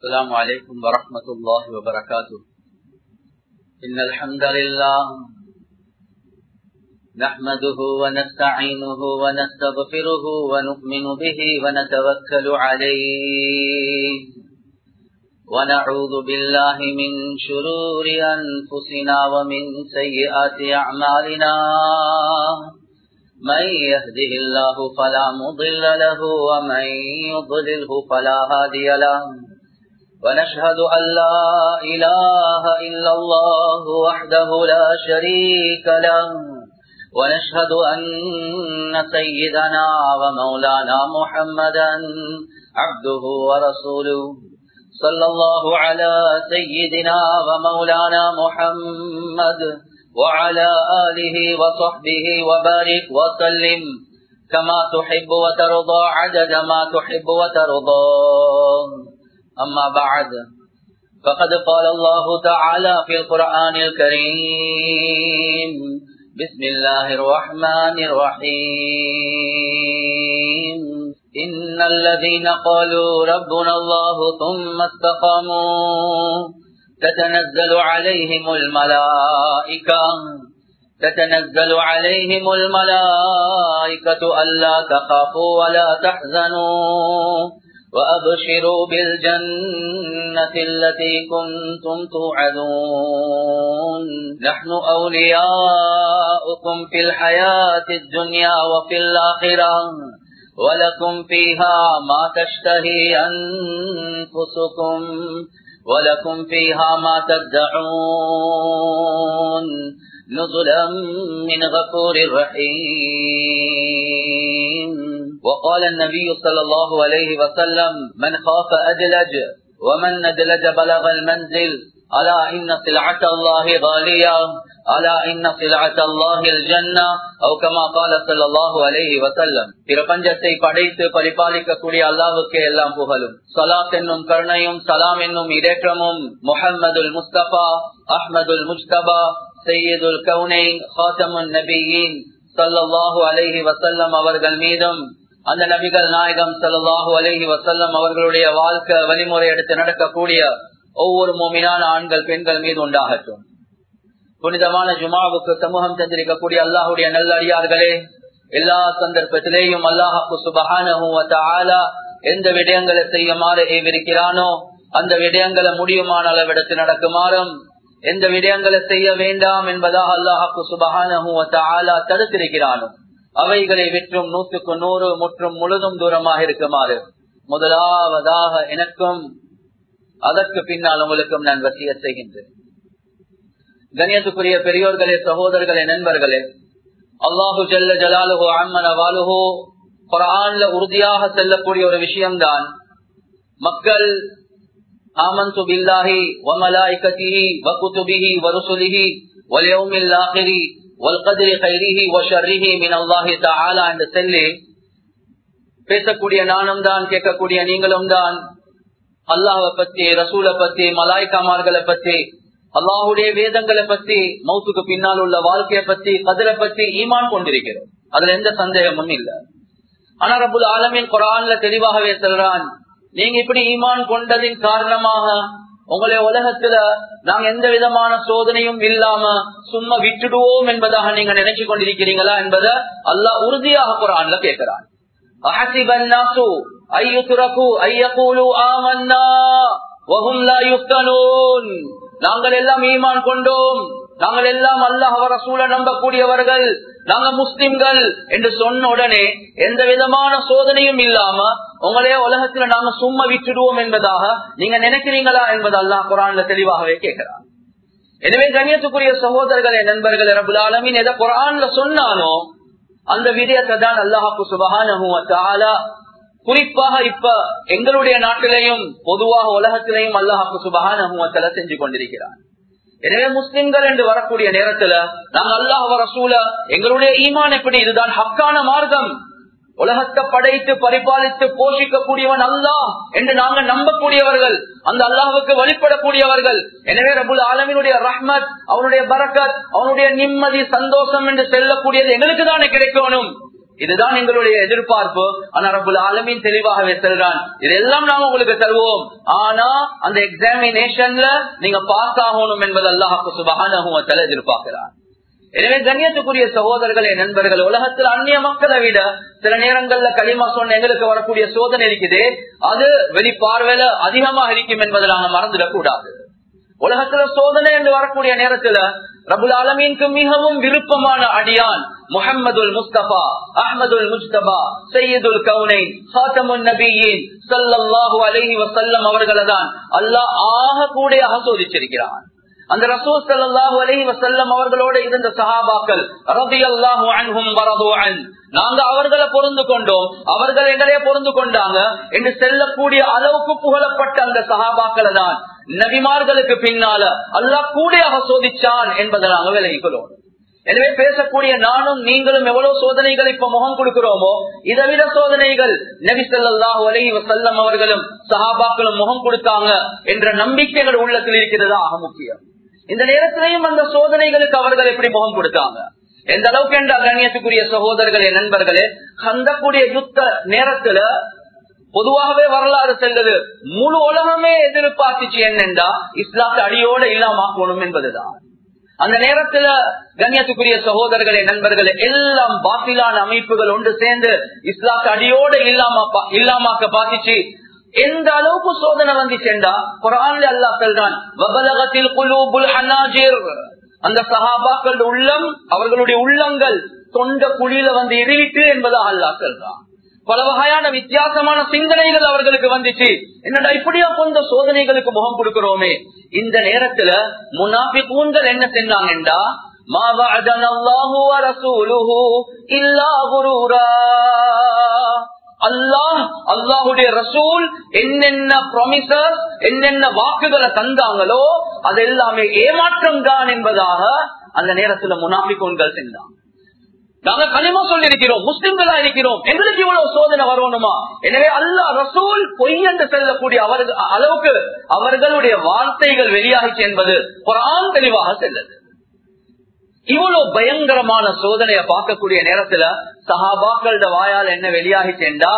السلام عليكم ورحمة الله وبركاته إن الحمد لله نحمده ونستعينه ونستغفره ونؤمن به ونتوكل عليه ونعوذ بالله من شرور أنفسنا ومن سيئات أعمالنا من يهده الله فلا مضل له ومن يضلله فلا هادي له ونشهد أن لا إله إلا الله وحده لا شريك له ونشهد أن سيدنا ومولانا محمدا عبده ورسوله صلى الله على سيدنا ومولانا محمد وعلى آله وصحبه وبارك وسلم كما تحب وترضى عدد ما تحب وترضى أما بعد فقد قال الله تعالى في القرآن الكريم بسم الله الرحمن الرحيم إن الذين قالوا ربنا الله ثم استقاموا تتنزل عليهم الملائكة تتنزل عليهم الملائكة ألا تخافوا ولا تحزنوا وأبشروا بالجنة التي كنتم توعدون نحن أولياؤكم في الحياة الدنيا وفي الآخرة ولكم فيها ما تشتهي أنفسكم ولكم فيها ما تدعون نزلا من غفور رحيم وقال النبي صلى الله عليه وسلم من خاف أدلج ومن ندلج بلغ المنزل ألا إن سلعة الله غالية ألا إن سلعة الله الجنة أو كما قال صلى الله عليه وسلم பிரபஞ்சத்தை படைத்து பரிபாலிக்கக்கூடிய அல்லாவுக்கு எல்லாம் புகழும் சலாத் என்னும் கருணையும் சலாம் என்னும் இடேற்றமும் முஹம்மதுல் முஸ்தபா அஹ்மதுல் முஸ்தபா சையதுல் கவுனைன் ஹாத்தமுன் நபியின் சல்லாஹூ அலஹி வசல்லம் அவர்கள் மீதும் அந்த நபிகள் நாயகம் சல்லாஹூ அலஹி வசல்லம் அவர்களுடைய வாழ்க்கை வழிமுறை எடுத்து நடக்கக்கூடிய ஒவ்வொரு மோமினான ஆண்கள் பெண்கள் மீது உண்டாகட்டும் புனிதமான ஜுமாவுக்கு சமூகம் தந்திருக்கக்கூடிய அல்லாஹுடைய நல்லடியார்களே எல்லா சந்தர்ப்பத்திலேயும் அல்லாஹு சுபகான எந்த விடயங்களை செய்யுமாறு ஏவிருக்கிறானோ அந்த விடயங்களை முடியுமான அளவிடத்து நடக்குமாறும் எந்த விடயங்களை செய்ய வேண்டாம் என்பதாக அல்லாஹாக்கு சுபகான தடுத்திருக்கிறானோ அவைகளை விற்றும் நூற்றுக்கு நூறு முற்றும் முழுதும் தூரமாக இருக்குமாறு முதலாவதாக எனக்கும் அதற்கு பின்னால் உங்களுக்கும் நான் வசிய செய்கின்றேன் கணியத்துக்குரிய பெரியோர்களே சகோதரர்களே நண்பர்களே அல்லாஹு ஜல்ல ஜலாலுஹோ அம்மன வாலுஹோ குரான்ல உறுதியாக செல்லக்கூடிய ஒரு விஷயம்தான் மக்கள் ஆமந்து பில்லாஹி வமலாய்கதிஹி வகுதுபிஹி வருசுலிஹி வல்யௌமில் ஆஹிரி வல்கதிரி கைரிஹி வஷர்ரிஹி மின் அல்லாஹி தஆலா என்று சொல்லி பேசக்கூடிய நானும் தான் கேட்கக்கூடிய நீங்களும் தான் அல்லாஹை பத்தி ரசூலை பத்தி மலாய்காமார்களை பத்தி அல்லாஹுடைய வேதங்களை பத்தி மௌத்துக்கு பின்னால் உள்ள வாழ்க்கையை பத்தி கதிரை பத்தி ஈமான் கொண்டிருக்கிறோம் அதுல எந்த சந்தேகமும் இல்ல ஆனா ரபுல் ஆலமின் குரான்ல தெளிவாகவே சொல்றான் நீங்க இப்படி ஈமான் கொண்டதின் காரணமாக உங்களை உலகத்துல நாங்க எந்த விதமான சோதனையும் இல்லாம சும்மா விட்டுடுவோம் என்பதாக நீங்க நினைச்சு கொண்டிருக்கிறீங்களா என்பதை அல்லாஹ் உறுதியாக குரான்ல கேட்கிறான் நாங்கள் எல்லாம் ஈமான் கொண்டோம் நாங்கள் எல்லாம் அல்லாஹ் ரசூல நம்பக்கூடியவர்கள் நாங்க முஸ்லிம்கள் என்று சொன்ன உடனே எந்த விதமான சோதனையும் இல்லாம உங்களைய உலகத்துல நாங்க சும்மா விட்டுடுவோம் என்பதாக நீங்க நினைக்கிறீங்களா என்பது அல்லாஹ் குரான்ல தெளிவாகவே கேட்கிறார் எனவே கண்ணியத்துக்குரிய சகோதரர்களே நண்பர்களே ரபுல் ஆலமின் எதை குரான்ல சொன்னானோ அந்த விடயத்தை தான் அல்லாஹாக்கு சுபகான குறிப்பாக இப்ப எங்களுடைய நாட்டிலையும் பொதுவாக உலகத்திலையும் அல்லாஹாக்கு சுபகான செஞ்சு கொண்டிருக்கிறார் எனவே முஸ்லிம்கள் என்று வரக்கூடிய நேரத்துல நாங்க அல்லாஹ் ரசூல எங்களுடைய ஈமான் எப்படி இதுதான் ஹக்கான மார்க்கம் உலகத்தை படைத்து பரிபாலித்து போஷிக்கக்கூடியவன் அல்லாஹ் என்று நாங்க நம்பக்கூடியவர்கள் அந்த அல்லாஹுக்கு வழிபடக்கூடியவர்கள் எனவே ரபுல் ஆலமினுடைய ரஹ்மத் அவனுடைய பரக்கத் அவனுடைய நிம்மதி சந்தோஷம் என்று செல்லக்கூடியது எங்களுக்கு தானே கிடைக்கணும் இதுதான் எங்களுடைய எதிர்பார்ப்பு ஆனா ரபுல் ஆலமின் தெளிவாகவே செல்றான் இதெல்லாம் நாம உங்களுக்கு தருவோம் ஆனா அந்த எக்ஸாமினேஷன்ல நீங்க பாஸ் ஆகணும் என்பது அல்லாஹாக்கு சுபகான எதிர்பார்க்கிறார் எனவே கண்ணியத்துக்குரிய சகோதரர்களே நண்பர்கள் உலகத்தில் அந்நிய மக்களை விட சில நேரங்கள்ல களிமா சொன்ன எங்களுக்கு வரக்கூடிய சோதனை இருக்குது அது வெளிப்பார்வையில அதிகமாக இருக்கும் என்பதை நாங்க மறந்துடக்கூடாது உலகத்துல சோதனை என்று வரக்கூடிய நேரத்துல ரபுல் ஆலமீனுக்கு மிகவும் விருப்பமான அடியான் முகமதுல் முஸ்தபா அஹமதுல் முஸ்தபா சையதுல் கவுனை ஹாத்தமுன் நபியின் சல்லல்லாஹு அலைஹி வசல்லம் அவர்களை தான் அல்லாஹ் ஆக கூடியாக சோதிச்சிருக்கிறான் அந்த ரசூல் சல்லாஹூ அலஹி வசல்லம் அவர்களோட இருந்த சஹாபாக்கள் ரபி அல்லாஹூ அன்ஹும் வரது அன் நாங்க அவர்களை பொருந்து கொண்டோம் அவர்கள் எங்களையே பொருந்து கொண்டாங்க என்று செல்லக்கூடிய அளவுக்கு புகழப்பட்ட அந்த சஹாபாக்களை தான் நபிமார்களுக்கு பின்னால அல்லாஹ் கூடியாக சோதிச்சான் என்பதை நாங்க விலகிக்கிறோம் எனவே பேசக்கூடிய நானும் நீங்களும் எவ்வளவு சோதனைகள் இப்ப முகம் கொடுக்கிறோமோ இதை விட சோதனைகள் நபி சொல்லாஹு அலஹி வசல்லம் அவர்களும் சஹாபாக்களும் முகம் கொடுத்தாங்க என்ற நம்பிக்கைகள் உள்ளத்தில் இருக்கிறதா ஆக முக்கியம் இந்த நேரத்திலையும் அந்த சோதனைகளுக்கு அவர்கள் எப்படி முகம் கொடுத்தாங்க எந்த அளவுக்கு என்ற கண்ணியத்துக்குரிய சகோதரர்களே நண்பர்களே கந்தக்கூடிய யுத்த நேரத்துல பொதுவாகவே வரலாறு செல்வது முழு உலகமே எதிர்பார்த்துச்சு என்னென்றா இஸ்லாத்து அடியோட இல்லாமக்கணும் என்பதுதான் அந்த நேரத்துல கண்ணியத்துக்குரிய சகோதரர்களே நண்பர்களே எல்லாம் பாத்திலான அமைப்புகள் ஒன்று சேர்ந்து இஸ்லாத்து அடியோட இல்லாம இல்லாமாக்க பாத்திச்சு எந்த அளவுக்கு சோதனை வந்துச்சேண்டா குரான்ல அல்லா சொல்றான் வபலகத்தில் குலூபுல் ஹனாஜிர் அந்த சஹாபாக்கள் உள்ளம் அவர்களுடைய உள்ளங்கள் தொண்ட குழியில வந்து எரிவிட்டு என்பதாக அல்லா சொல்றான் பல வகையான வித்தியாசமான சிந்தனைகள் அவர்களுக்கு வந்துச்சு என்னடா இப்படியா கொண்ட சோதனைகளுக்கு முகம் கொடுக்கிறோமே இந்த நேரத்துல முனாபி கூண்கள் என்ன செஞ்சாங்கண்டா அல்லாஹ் அல்லாஹுடைய ரசூல் என்னென்ன ப்ராமிசஸ் என்னென்ன வாக்குகளை தந்தாங்களோ அது எல்லாமே ஏமாற்றம் தான் என்பதாக அந்த நேரத்துல முனாபிகோன்கள் செஞ்சாங்க நாங்க களிமா சொல்லி இருக்கிறோம் முஸ்லிம்களா இருக்கிறோம் எங்களுக்கு இவ்வளவு சோதனை வரணுமா எனவே அல்லா ரசூல் பொய் என்று செல்லக்கூடிய அவர்கள் அளவுக்கு அவர்களுடைய வார்த்தைகள் வெளியாகிச்சு என்பது குரான் தெளிவாக செல்லுது இவ்வளவு பயங்கரமான சோதனையை பார்க்கக்கூடிய நேரத்துல சஹாபாக்களோட வாயால் என்ன வெளியாகிச்சேண்டா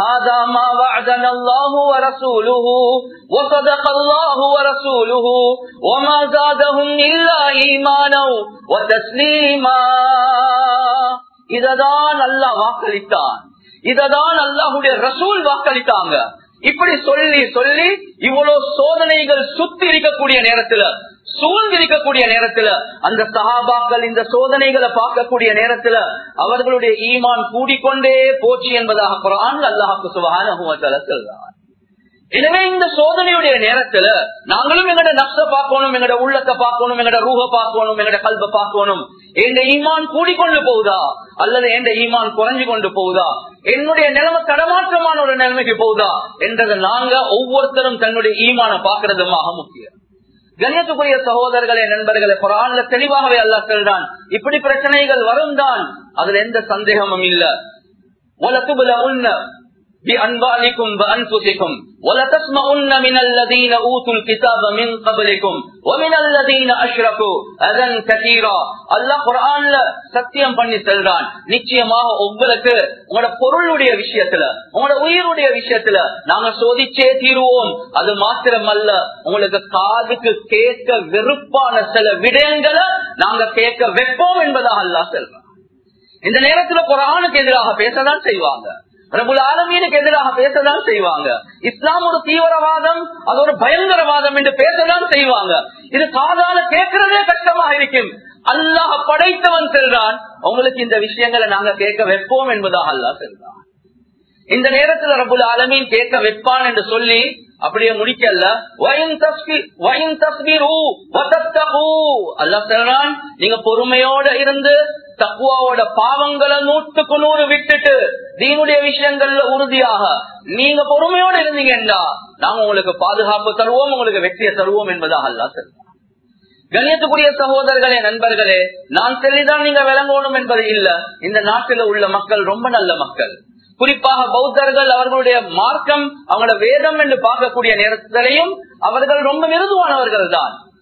இததான் அல்லா வாக்களித்தான் இததான் அல்லாஹுடைய ரசூல் வாக்களித்தாங்க இப்படி சொல்லி சொல்லி இவ்வளவு சோதனைகள் சுத்தி இருக்கக்கூடிய நேரத்துல சூழ்ந்திருக்கக்கூடிய நேரத்துல அந்த சகாபாக்கள் இந்த சோதனைகளை பார்க்கக்கூடிய நேரத்துல அவர்களுடைய ஈமான் கூடிக்கொண்டே போச்சு என்பதாக குரான் அல்லாஹாக்கு சுபகான சொல்றார் எனவே இந்த சோதனையுடைய நேரத்துல நாங்களும் எங்கட நப்ச பார்க்கணும் எங்கட உள்ளத்தை பார்க்கணும் எங்கட ரூஹ பார்க்கணும் எங்கட கல்வ பார்க்கணும் எந்த ஈமான் கூடிக்கொண்டு போகுதா அல்லது எந்த ஈமான் குறைஞ்சு கொண்டு போகுதா என்னுடைய நிலைமை தடமாற்றமான ஒரு நிலைமைக்கு போகுதா என்றதை நாங்க ஒவ்வொருத்தரும் தன்னுடைய ஈமான பாக்குறதுமாக முக்கியம் கண்ணியத்துக்குரிய சகோதரர்களே நண்பர்களே குரான்ல தெளிவாகவே அல்லா சொல்றான் இப்படி பிரச்சனைகள் வரும் தான் அதுல எந்த சந்தேகமும் இல்ல உலகுல உன்ன بأنبالكم وأنفسكم ولتسمعن من الذين أوتوا الكتاب من قبلكم ومن الذين أشركوا أذى كثيرا الله قرآن சத்தியம் பண்ணி செல்றான் நிச்சயமாக உங்களுக்கு உங்களோட பொருளுடைய விஷயத்துல உங்களோட உயிருடைய விஷயத்துல நாங்க சோதிச்சே தீருவோம் அது மாத்திரமல்ல உங்களுக்கு காதுக்கு கேட்க வெறுப்பான சில விடயங்களை நாங்க கேட்க வைப்போம் என்பதாக அல்லா செல்றான் இந்த நேரத்துல குரானுக்கு எதிராக பேசதான் செய்வாங்க பிரபுல் ஆலமீனுக்கு எதிராக பேசதான் செய்வாங்க இஸ்லாம் ஒரு தீவிரவாதம் அது ஒரு பயங்கரவாதம் என்று பேசதான் செய்வாங்க இது காதால கேட்கறதே கஷ்டமாக இருக்கும் அல்லாஹ் படைத்தவன் செல்றான் உங்களுக்கு இந்த விஷயங்களை நாங்க கேட்க வைப்போம் என்பதாக அல்லாஹ் செல்றான் இந்த நேரத்துல ரபுல் ஆலமீன் கேட்க வைப்பான் என்று சொல்லி அப்படியே முடிக்கல அல்லா சொல்றான் நீங்க பொறுமையோட இருந்து தக்குவாவோட பாவங்களை நூற்றுக்கு நூறு விட்டுட்டு தீனுடைய விஷயங்கள்ல உறுதியாக நீங்க பொறுமையோட இருந்தீங்கன்னா நாங்க உங்களுக்கு பாதுகாப்பு தருவோம் உங்களுக்கு வெற்றியை தருவோம் என்பதாக அல்லா சொல்றான் கணியத்துக்குரிய சகோதரர்களே நண்பர்களே நான் சொல்லிதான் நீங்க விளங்கணும் என்பது இல்ல இந்த நாட்டில உள்ள மக்கள் ரொம்ப நல்ல மக்கள் குறிப்பாக பௌத்தர்கள் அவர்களுடைய மார்க்கம் அவங்களோட வேதம் என்று பார்க்கக்கூடிய நேரத்திலையும் அவர்கள் ரொம்ப மிருதுவானவர்கள் தான்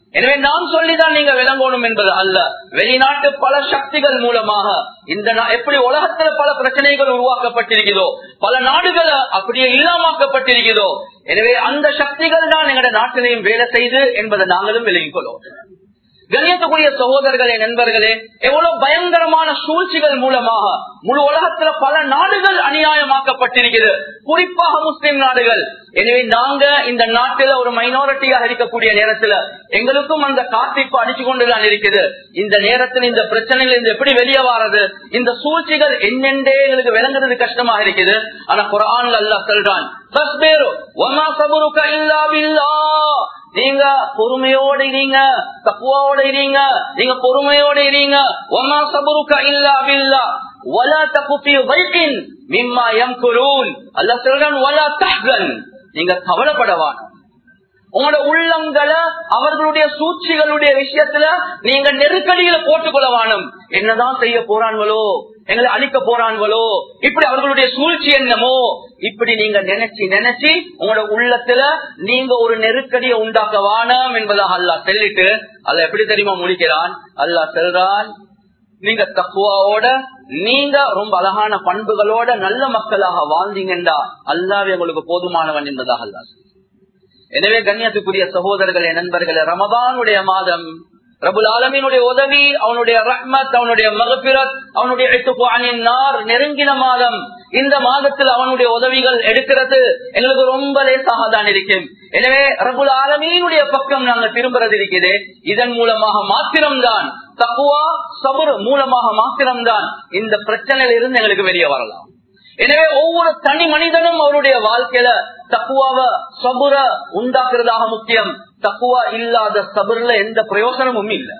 எனவே நான் சொல்லிதான் நீங்க விளங்கணும் என்பது அல்ல வெளிநாட்டு பல சக்திகள் மூலமாக இந்த நா- எப்படி உலகத்துல பல பிரச்சனைகள் உருவாக்கப்பட்டிருக்கிறதோ பல நாடுகள் அப்படியே இல்லாமக்கப்பட்டிருக்கிறதோ எனவே அந்த சக்திகள் தான் எங்களுடைய நாட்டிலையும் வேலை செய்து என்பதை நாங்களும் விலகிக் கொள்வோம் கண்ணியத்துக்குரிய சகோதரர்களே நண்பர்களே எவ்வளவு பயங்கரமான சூழ்ச்சிகள் மூலமாக முழு உலகத்துல பல நாடுகள் அநியாயமாக்கப்பட்டிருக்கிறது குறிப்பாக முஸ்லிம் நாடுகள் எனவே நாங்க இந்த நாட்டில ஒரு மைனாரிட்டியாக இருக்கக்கூடிய நேரத்துல எங்களுக்கும் அந்த காத்திப்பு அடிச்சு கொண்டுதான் இருக்குது இந்த நேரத்தில் இந்த பிரச்சனையில இருந்து எப்படி வெளியே வாரது இந்த சூழ்ச்சிகள் என்னென்றே எங்களுக்கு விளங்குறது கஷ்டமாக இருக்குது ஆனா குரான் அல்லாஹ் சொல்றான் "ஃபஸ்பிரு வமா சபுருக இல்லா பில்லாஹ்." நீங்க பொறுமையோடு இருங்க தக்குவாவோட இருங்க நீங்க பொறுமையோட இருங்க ஒமா சபுருக்க இல்லா பில்லா வலா தகுப்பி வைக்கின் மிம்மா எம் குரூன் அல்ல சொல்றான் வலா தஹ்கன் நீங்க கவலைப்படவான் உங்களோட உள்ளங்களை அவர்களுடைய சூழ்ச்சிகளுடைய விஷயத்துல நீங்க நெருக்கடியில போட்டுக்கொள்ள வாணும் என்னதான் செய்ய போறான்களோ எங்களை அழிக்க போறான்களோ இப்படி அவர்களுடைய சூழ்ச்சி என்னமோ இப்படி நீங்க நினைச்சு நினைச்சு உங்களோட உள்ளத்துல நீங்க ஒரு நெருக்கடியை உண்டாக்க வானம் என்பதாக அல்லாஹ் சொல்லிட்டு அல்ல எப்படி தெரியுமா முடிக்கிறான் அல்லாஹ் சொல்றான் நீங்க தக்குவாவோட நீங்க ரொம்ப அழகான பண்புகளோட நல்ல மக்களாக வாழ்ந்தீங்கன்றா அல்லாவே உங்களுக்கு போதுமானவன் என்பதாக அல்லாஹ் சொல்றான். எனவே கண்ணியத்துக்குரிய சகோதரர்களே நண்பர்களே ரமதானுடைய மாதம் ரபுல் ஆலமீனுடைய உதவி அவனுடைய ரஹ்மத் அவனுடைய மகபிரத் அவனுடைய இத்துக்கு அணின் நார் நெருங்கின மாதம் இந்த மாதத்தில் அவனுடைய உதவிகள் எடுக்கிறது எங்களுக்கு ரொம்ப லேசாக தான் இருக்கும் எனவே ரபுல் ஆலமீனுடைய பக்கம் நாங்கள் திரும்புறது இருக்குது இதன் மூலமாக மாத்திரம்தான் தக்குவா சபுர் மூலமாக மாத்திரம்தான் இந்த பிரச்சனையில இருந்து எங்களுக்கு வெளியே வரலாம் எனவே ஒவ்வொரு தனி மனிதனும் அவருடைய வாழ்க்கையில தக்குவாவ சபுர உண்டாக்குறதாக முக்கியம் தக்குவா இல்லாத சபுர்ல எந்த பிரயோசனமும் இல்ல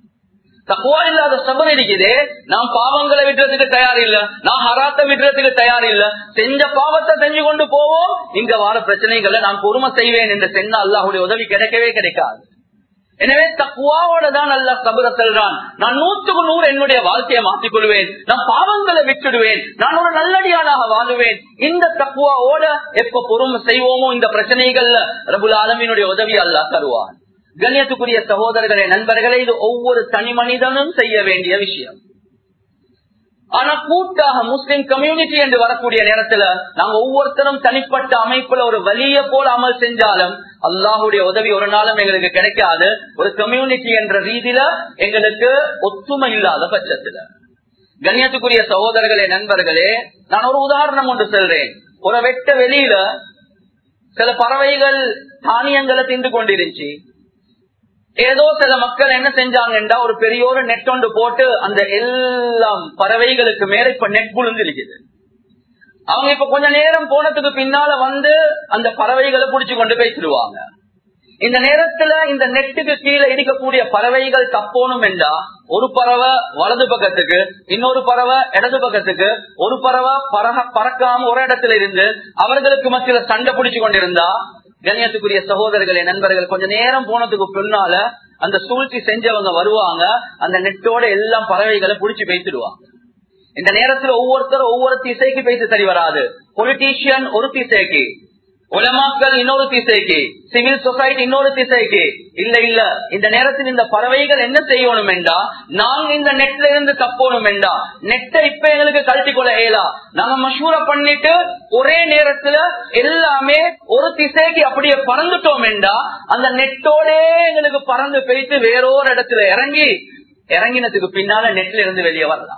தக்குவா இல்லாத சபர் இருக்குது நான் பாவங்களை விடுறதுக்கு தயார் இல்ல நான் ஹராத்த விடுறதுக்கு தயார் இல்ல செஞ்ச பாவத்தை செஞ்சு கொண்டு போவோம் இங்க வார பிரச்சனைகளை நான் பொறுமை செய்வேன் என்று சென்ன அல்லாஹுடைய உதவி கிடைக்கவே கிடைக்காது எனவே தக்குவாவோட தான் அல்ல சபர செல்றான் நான் நூற்றுக்கு நூறு என்னுடைய வாழ்க்கையை மாற்றிக் கொள்வேன் நான் பாவங்களை விட்டுடுவேன் நான் ஒரு நல்லடியானாக வாழுவேன் இந்த தக்குவாவோட எப்ப பொறுமை செய்வோமோ இந்த பிரச்சனைகள்ல ரபுல் ஆலமினுடைய உதவி அல்லாஹ் தருவான் கண்ணியத்துக்குரிய சகோதரர்களே நண்பர்களே இது ஒவ்வொரு தனி மனிதனும் செய்ய வேண்டிய விஷயம் ஆனா கூட்டாக முஸ்லிம் கம்யூனிட்டி என்று வரக்கூடிய நேரத்துல நாங்க ஒவ்வொருத்தரும் தனிப்பட்ட அமைப்புல ஒரு வலிய போல அமல் செஞ்சாலும் அல்லாஹுடைய உதவி ஒரு நாளும் எங்களுக்கு கிடைக்காது ஒரு கம்யூனிட்டி என்ற ரீதியில எங்களுக்கு ஒத்துமை இல்லாத பட்சத்துல கண்ணியத்துக்குரிய சகோதரர்களே நண்பர்களே நான் ஒரு உதாரணம் ஒன்று சொல்றேன் ஒரு வெட்ட வெளியில சில பறவைகள் தானியங்களை தின்று கொண்டிருந்துச்சு ஏதோ சில மக்கள் என்ன செஞ்சாங்கன்னா ஒரு பெரிய ஒரு நெட் ஒன்று போட்டு அந்த எல்லாம் பறவைகளுக்கு மேல இப்ப நெட் புழுந்து இருக்குது அவங்க இப்ப கொஞ்ச நேரம் போனதுக்கு பின்னால வந்து அந்த பறவைகளை புடிச்சு கொண்டு பேசிடுவாங்க இந்த நேரத்துல இந்த நெட்டுக்கு கீழே இருக்கக்கூடிய பறவைகள் தப்போணும் என்றா ஒரு பறவை வலது பக்கத்துக்கு இன்னொரு பறவை இடது பக்கத்துக்கு ஒரு பறவை பறக பறக்காம ஒரு இடத்துல இருந்து அவர்களுக்கு மத்தியில சண்டை பிடிச்சு கொண்டிருந்தா கண்ணியத்துக்குரிய சகோதரர்களே நண்பர்கள் கொஞ்ச நேரம் போனதுக்கு பின்னால அந்த சூழ்ச்சி செஞ்சவங்க வருவாங்க அந்த நெட்டோட எல்லாம் பறவைகளை புடிச்சு பேசிடுவாங்க இந்த நேரத்துல ஒவ்வொருத்தரும் ஒவ்வொரு திசைக்கு பேசி சரி வராது பொலிட்டீஷியன் ஒரு திசைக்கு உலமாக்கள் இன்னொரு திசைக்கு சிவில் சொசைட்டி இன்னொரு திசைக்கு இல்ல இல்ல இந்த நேரத்தில் இந்த பறவைகள் என்ன செய்யணும் என்றா நாங்க இந்த நெட்ல இருந்து தப்போணும் என்றா நெட்டை இப்ப எங்களுக்கு கழட்டி கொள்ள இயலா நாங்க மஷூர பண்ணிட்டு ஒரே நேரத்துல எல்லாமே ஒரு திசைக்கு அப்படியே பறந்துட்டோம் என்றா அந்த நெட்டோட எங்களுக்கு பறந்து போயிட்டு வேறொரு இடத்துல இறங்கி இறங்கினதுக்கு பின்னால நெட்ல இருந்து வெளியே வரலாம்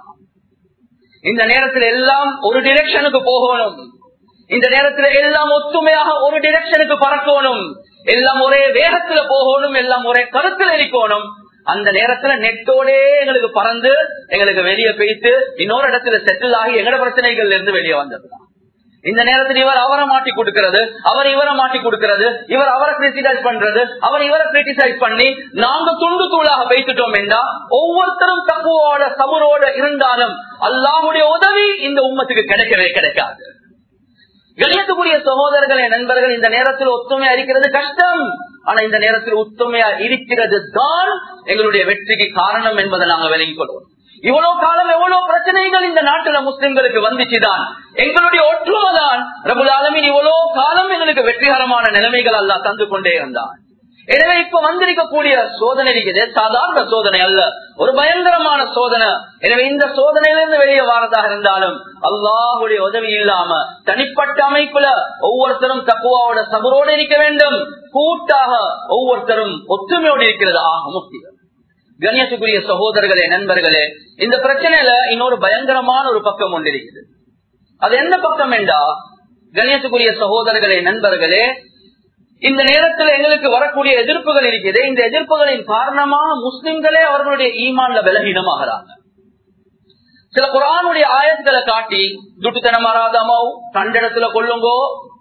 இந்த நேரத்தில் எல்லாம் ஒரு டிரெக்ஷனுக்கு போகணும் இந்த நேரத்தில் எல்லாம் ஒத்துமையாக ஒரு டிரெக்ஷனுக்கு பறக்கணும் எல்லாம் ஒரே வேகத்துல போகணும் எல்லாம் ஒரே கருத்துல இருக்கணும் அந்த நேரத்துல நெட்டோடே எங்களுக்கு பறந்து எங்களுக்கு வெளியே போயிட்டு இன்னொரு இடத்துல செட்டில் ஆகி எங்கட பிரச்சனைகள்ல இருந்து வெளியே வந்ததுதான் இந்த நேரத்தில் இவர் அவரை மாட்டி கொடுக்கிறது அவர் இவரை மாட்டி கொடுக்கிறது இவர் அவரை கிரிட்டிசைஸ் பண்றது அவர் இவரை கிரிட்டிசைஸ் பண்ணி நாங்க துண்டு தூளாக வைத்துட்டோம் என்றா ஒவ்வொருத்தரும் தப்புவோட சபுரோட இருந்தாலும் அல்லாஹுடைய உதவி இந்த உம்மத்துக்கு கிடைக்கவே கிடைக்காது கணியத்துக்குரிய சகோதரர்களே நண்பர்கள் இந்த நேரத்தில் ஒத்துமையா இருக்கிறது கஷ்டம் ஆனா இந்த நேரத்தில் ஒத்துமையா இருக்கிறது தான் எங்களுடைய வெற்றிக்கு காரணம் என்பதை நாங்க விலகிக் கொள்வோம் இவ்வளவு காலம் எவ்வளவு பிரச்சனைகள் இந்த நாட்டுல முஸ்லிம்களுக்கு வந்துச்சுதான் எங்களுடைய ஒற்றுமைதான் ரபுல் ஆலமின் இவ்வளவு காலம் எங்களுக்கு வெற்றிகரமான நிலைமைகள் எல்லாம் தந்து கொண்டே இருந்தான் எனவே இப்ப வந்திருக்கக்கூடிய சோதனை இருக்குது சாதாரண சோதனை அல்ல ஒரு பயங்கரமான சோதனை எனவே இந்த சோதனையிலிருந்து வெளியே வாரதாக இருந்தாலும் அல்லாஹுடைய உதவி இல்லாம தனிப்பட்ட அமைப்புல ஒவ்வொருத்தரும் தக்குவாவோட சபரோடு இருக்க வேண்டும் கூட்டாக ஒவ்வொருத்தரும் ஒற்றுமையோடு இருக்கிறது ஆக முக்கியம் கணியத்துக்குரிய சகோதரர்களே நண்பர்களே இந்த பிரச்சனையில இன்னொரு பயங்கரமான ஒரு பக்கம் ஒன்று இருக்குது அது என்ன பக்கம் என்றா கணியத்துக்குரிய சகோதரர்களே நண்பர்களே இந்த நேரத்தில் எங்களுக்கு வரக்கூடிய எதிர்ப்புகள் இருக்குது இந்த எதிர்ப்புகளின் காரணமாக முஸ்லிம்களே அவர்களுடைய ஈமான்ல பலகீனமாகிறாங்க சில குரானுடைய ஆயத்துக்களை காட்டி துட்டுத்தனம் வராதமோ கண்டிடத்துல கொள்ளுங்கோ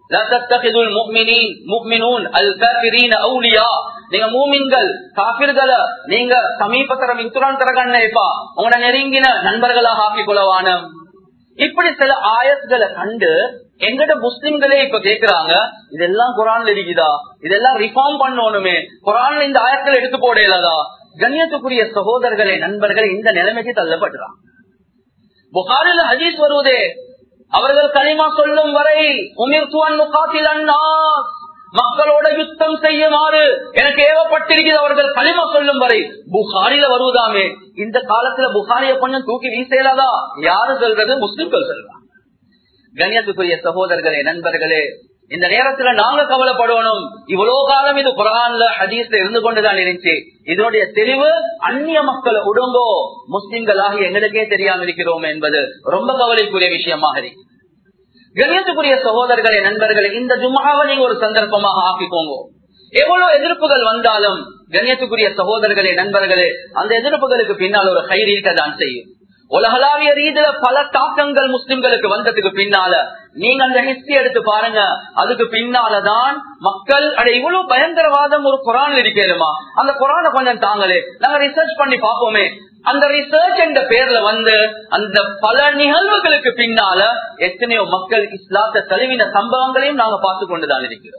நீங்க மூமின்கள் காபிர்களை நீங்க சமீபத்தரம் இத்துறான் தரகண்ணேப்பா உங்களோட நெருங்கின நண்பர்களாக ஆக்கிக் கொள்ளவான இப்படி சில ஆயத்துகளை கண்டு எங்கிட்ட முஸ்லிம்களே இப்ப கேக்குறாங்க இதெல்லாம் குரான்ல இருக்குதா இதெல்லாம் ரிஃபார்ம் பண்ணணுமே குரான்ல இந்த ஆயத்தில் எடுத்து போடலதா கண்ணியத்துக்குரிய சகோதரர்களே நண்பர்கள் இந்த நிலைமைக்கு தள்ளப்படுறாங்க புகாரில் ஹதீஸ் வருவதே அவர்கள் களிமா சொல்லும் வரை உமிர்த்துவன் முகாத்தில் அண்ணா மக்களோட யுத்தம் செய்யுமாறு எனக்கு ஏவப்பட்டிருக்கிறது அவர்கள் களிமா சொல்லும் வரை புகாரில வருவதாமே இந்த காலத்துல புகாரிய கொஞ்சம் தூக்கி வீசலாதா யாரு சொல்றது முஸ்லிம்கள் சொல்றாங்க கண்ணியத்துக்குரிய சகோதரர்களே நண்பர்களே இந்த நேரத்துல நாங்க கவலைப்படணும் இவ்வளவு காலம் இது குரான்ல ஹதீஸ்ல இருந்து கொண்டுதான் இருந்துச்சு இதனுடைய தெளிவு அந்நிய மக்களை உடம்போ முஸ்லிம்களாக எங்களுக்கே தெரியாம இருக்கிறோம் என்பது ரொம்ப கவலைக்குரிய விஷயமாக இருக்கு கண்ணியத்துக்குரிய சகோதரர்களே நண்பர்களே இந்த ஜும்மாவை நீங்க ஒரு சந்தர்ப்பமாக ஆக்கிக்கோங்க எவ்வளவு எதிர்ப்புகள் வந்தாலும் கண்ணியத்துக்குரிய சகோதரர்களே நண்பர்களே அந்த எதிர்ப்புகளுக்கு பின்னால் ஒரு கயிறு இருக்கதான் செய்யும் உலகளாவிய ரீதியில பல தாக்கங்கள் முஸ்லிம்களுக்கு வந்ததுக்கு பின்னால நீங்க அந்த ஹிஸ்டரி எடுத்து பாருங்க அதுக்கு பின்னாலதான் மக்கள் அட இவ்வளவு பயங்கரவாதம் ஒரு குரான் இருக்கலுமா அந்த குரான கொஞ்சம் தாங்களே நாங்க ரிசர்ச் பண்ணி பார்ப்போமே அந்த ரிசர்ச் என்ற பேர்ல வந்து அந்த பல நிகழ்வுகளுக்கு பின்னால எத்தனையோ மக்கள் இஸ்லாத்தை தழுவின சம்பவங்களையும் நாங்க பார்த்து கொண்டுதான் இருக்கிறோம்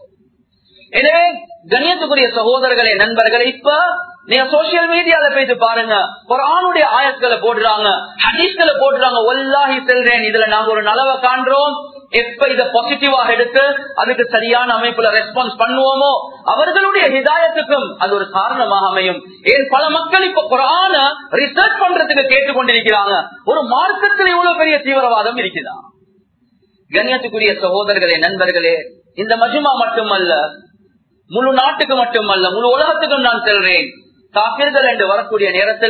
எனவே கணியத்துக்குரிய சகோதரர்களே நண்பர்களே இப்ப நீங்க சோசியல் மீடியால போயிட்டு பாருங்க ஒரு ஆணுடைய ஆயத்களை போடுறாங்க ஹதீஸ்களை போடுறாங்க ஒல்லாஹி செல்றேன் இதுல நாங்க ஒரு நலவை காண்றோம் எப்ப இத பாசிட்டிவாக எடுத்து அதுக்கு சரியான அமைப்புல ரெஸ்பான்ஸ் பண்ணுவோமோ அவர்களுடைய ஹிதாயத்துக்கும் அது ஒரு காரணமாக அமையும் ஏன் பல மக்கள் இப்ப குரான ரிசர்ச் பண்றதுக்கு கேட்டுக்கொண்டிருக்கிறாங்க ஒரு மார்க்கத்தில் இவ்வளவு பெரிய தீவிரவாதம் இருக்குதா கண்ணியத்துக்குரிய சகோதரர்களே நண்பர்களே இந்த மஜுமா மட்டுமல்ல முழு நாட்டுக்கு மட்டுமல்ல முழு உலகத்துக்கும் நான் செல்றேன் காப்பீர்கள் என்று வரக்கூடிய நேரத்துல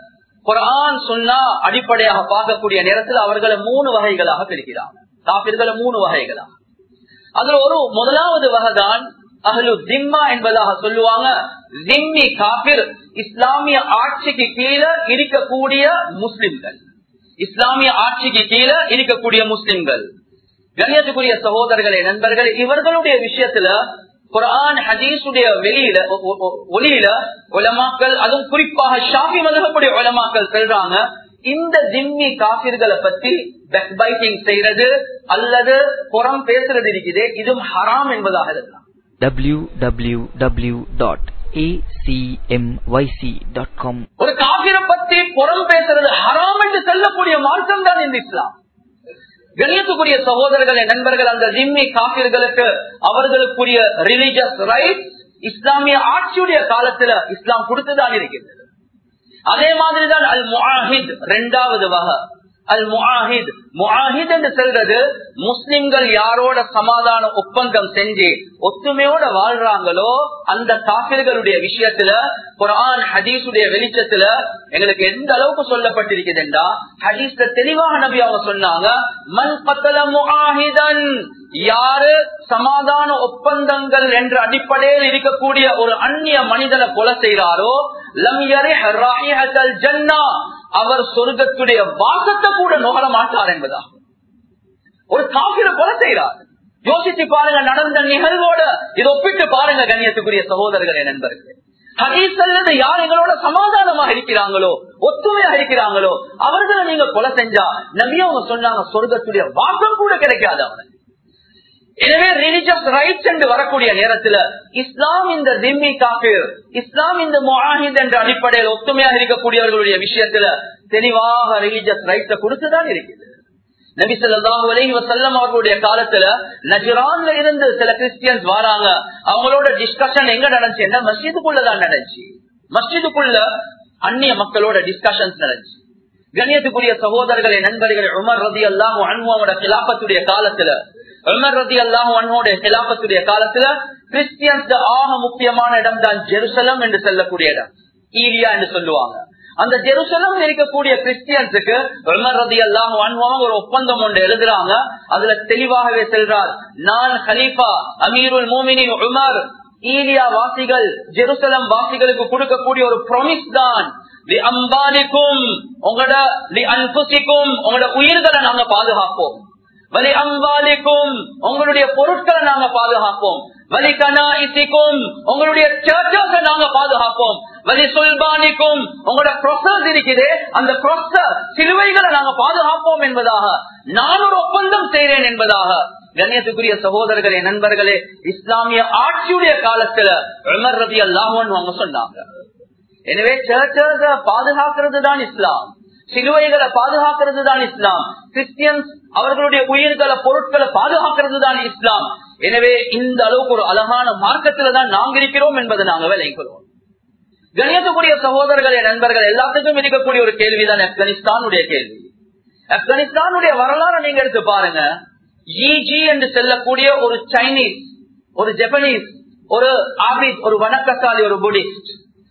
குரான் சொன்னா அடிப்படையாக பார்க்கக்கூடிய நேரத்தில் அவர்களை மூணு வகைகளாக பிரிக்கிறார் காப்பீர்களை மூணு வகைகளாக அதுல ஒரு முதலாவது வகைதான் அகலு திம்மா என்பதாக சொல்லுவாங்க திம்மி காபிர் இஸ்லாமிய ஆட்சிக்கு கீழே இருக்கக்கூடிய முஸ்லிம்கள் இஸ்லாமிய ஆட்சிக்கு கீழே இருக்கக்கூடிய முஸ்லிம்கள் கண்ணியத்துக்குரிய சகோதரர்களே நண்பர்கள் இவர்களுடைய விஷயத்துல குரான் ஹதீஸுடைய வெளியில ஒளியில உலமாக்கள் அதுவும் குறிப்பாக ஷாஃபி மதகக்கூடிய உலமாக்கள் சொல்றாங்க இந்த ஜிம்மி காபிர்களை பத்தி பைட்டிங் செய்யறது அல்லது புறம் பேசுறது இருக்குது இதுவும் ஹராம் என்பதாக இருக்கலாம் www.acmyc.com ஒரு காபிரை பத்தி புறம் பேசுறது ஹராம் என்று சொல்லக்கூடிய மார்க்கம் தான் இந்த இஸ்லாம் கணியத்துக்குரிய சகோதரர்களே நண்பர்கள் அந்த ஜிம்மி காபிர்களுக்கு அவர்களுக்குரிய ரிலிஜியஸ் ரைட் இஸ்லாமிய ஆட்சியுடைய காலத்துல இஸ்லாம் கொடுத்துதான் இருக்கின்றது அதே மாதிரிதான் அல் முஹித் இரண்டாவது வகை அல் முஹித் முஹித் என்று சொல்றது முஸ்லிம்கள் யாரோட சமாதான ஒப்பந்தம் செஞ்சு ஒத்துமையோட வாழ்றாங்களோ அந்த காப்பிர்களுடைய விஷயத்துல குரான் ஹதீஸுடைய வெளிச்சத்துல எங்களுக்கு எந்த அளவுக்கு சொல்லப்பட்டிருக்குதுண்டா ஹதீஸ்ல தெளிவாக நபி அவங்க சொன்னாங்க மண் பத்தல முஹிதன் யாரு சமாதான ஒப்பந்தங்கள் என்ற அடிப்படையில் இருக்கக்கூடிய ஒரு அந்நிய மனிதனை கொலை செய்யறாரோ லம் ஜன்னா அவர் சொர்க்கத்துடைய வாசத்தை கூட நுகர மாட்டார் என்பதாகும் ஒரு காபிர கொலை செய்கிறார் யோசிச்சு பாருங்க நடந்த நிகழ்வோட இதை ஒப்பிட்டு பாருங்க கண்ணியத்துக்குரிய சகோதரர்களே நண்பர்களே ஹதீஸ் அல்லது யார் எங்களோட சமாதானமாக இருக்கிறாங்களோ ஒத்துமையாக இருக்கிறாங்களோ அவர்களை நீங்க கொலை செஞ்சா நபி அவங்க சொன்னாங்க சொர்க்கத்துடைய வாசம் கூட கிடைக்காது அவனுக்கு எனவே ரிலிஜியஸ் ரைட்ஸ் என்று வரக்கூடிய நேரத்துல இஸ்லாம் இந்த திம்மி காப்பீர் இஸ்லாம் இந்த முஹித் என்ற அடிப்படையில் ஒத்துமையாக இருக்கக்கூடியவர்களுடைய விஷயத்துல தெளிவாக ரிலிஜியஸ் ரைட்ஸ கொடுத்துதான் இருக்குது நபி ஸல்லல்லாஹு அலைஹி வஸல்லம் அவர்களுடைய காலத்துல நஜ்ரான்ல இருந்து சில கிறிஸ்டியன்ஸ் வராங்க அவங்களோட டிஸ்கஷன் எங்க நடந்துச்சுன்னா மஸ்ஜிதுக்குள்ளதான் நடந்துச்சு மஸ்ஜிதுக்குள்ள அந்நிய மக்களோட டிஸ்கஷன்ஸ் நடந்துச்சு கண்ணியத்துக்குரிய சகோதரர்களை நண்பர்கள் உமர் ரதி அல்லாஹு அன்ஹுவோட கிலாபத்துடைய காலத்துல உமர் ரதி அல்லாஹு அன்ஹோட கிலாபத்துடைய காலத்துல கிறிஸ்டியன்ஸ் ஆக முக்கியமான இடம் தான் ஜெருசலம் என்று சொல்லக்கூடிய இடம் ஈலியா என்று சொல்லுவாங்க அந்த ஜெருசலம் இருக்கக்கூடிய கிறிஸ்டியன்ஸுக்கு உமர் ரதி அல்லாஹு அன்ஹுவாங்க ஒரு ஒப்பந்தம் ஒன்று எழுதுறாங்க அதுல தெளிவாகவே செல்றார் நான் ஹலீஃபா அமீருல் மூமினின் உமர் ஈலியா வாசிகள் ஜெருசலம் வாசிகளுக்கு கொடுக்கக்கூடிய ஒரு ப்ராமிஸ் தான் அம்பாலிக்கும் உங்களோட அன்புசிக்கும் உங்களோட உயிர்களை நாங்க பாதுகாப்போம் வலி அம்பாலிக்கும் உங்களுடைய பொருட்களை நாங்க பாதுகாப்போம் வலி கனாயிசிக்கும் உங்களுடைய சர்ச்சஸை நாங்க பாதுகாப்போம் வலி சுல்பானிக்கும் உங்களோட ப்ரொசஸ் இருக்குது அந்த ப்ரொசஸ் சிலுவைகளை நாங்க பாதுகாப்போம் என்பதாக நான் ஒரு ஒப்பந்தம் செய்கிறேன் என்பதாக கண்ணியத்துக்குரிய சகோதரர்களே நண்பர்களே இஸ்லாமிய ஆட்சியுடைய காலத்துல உமர் ரதி அல்லாஹன் அவங்க சொன்னாங்க எனவே சர்ச்சஸ பாதுகாக்கிறது தான் இஸ்லாம் சிலுவைகளை பாதுகாக்கிறது தான் இஸ்லாம் கிறிஸ்டியன்ஸ் அவர்களுடைய உயிர்களை பொருட்களை பாதுகாக்கிறது தான் இஸ்லாம் எனவே இந்த அளவுக்கு ஒரு அழகான மார்க்கத்துல தான் நாங்க இருக்கிறோம் என்பதை நாங்க விளைக்கிறோம் கணியத்துக்குரிய சகோதரர்களே நண்பர்கள் எல்லாத்துக்கும் இருக்கக்கூடிய ஒரு கேள்விதான் ஆப்கானிஸ்தானுடைய கேள்வி ஆப்கானிஸ்தானுடைய வரலாறு நீங்க எடுத்து பாருங்க ஜி என்று செல்லக்கூடிய ஒரு சைனீஸ் ஒரு ஜப்பனீஸ் ஒரு ஆபித் ஒரு வணக்கசாலி ஒரு புடிஸ்ட்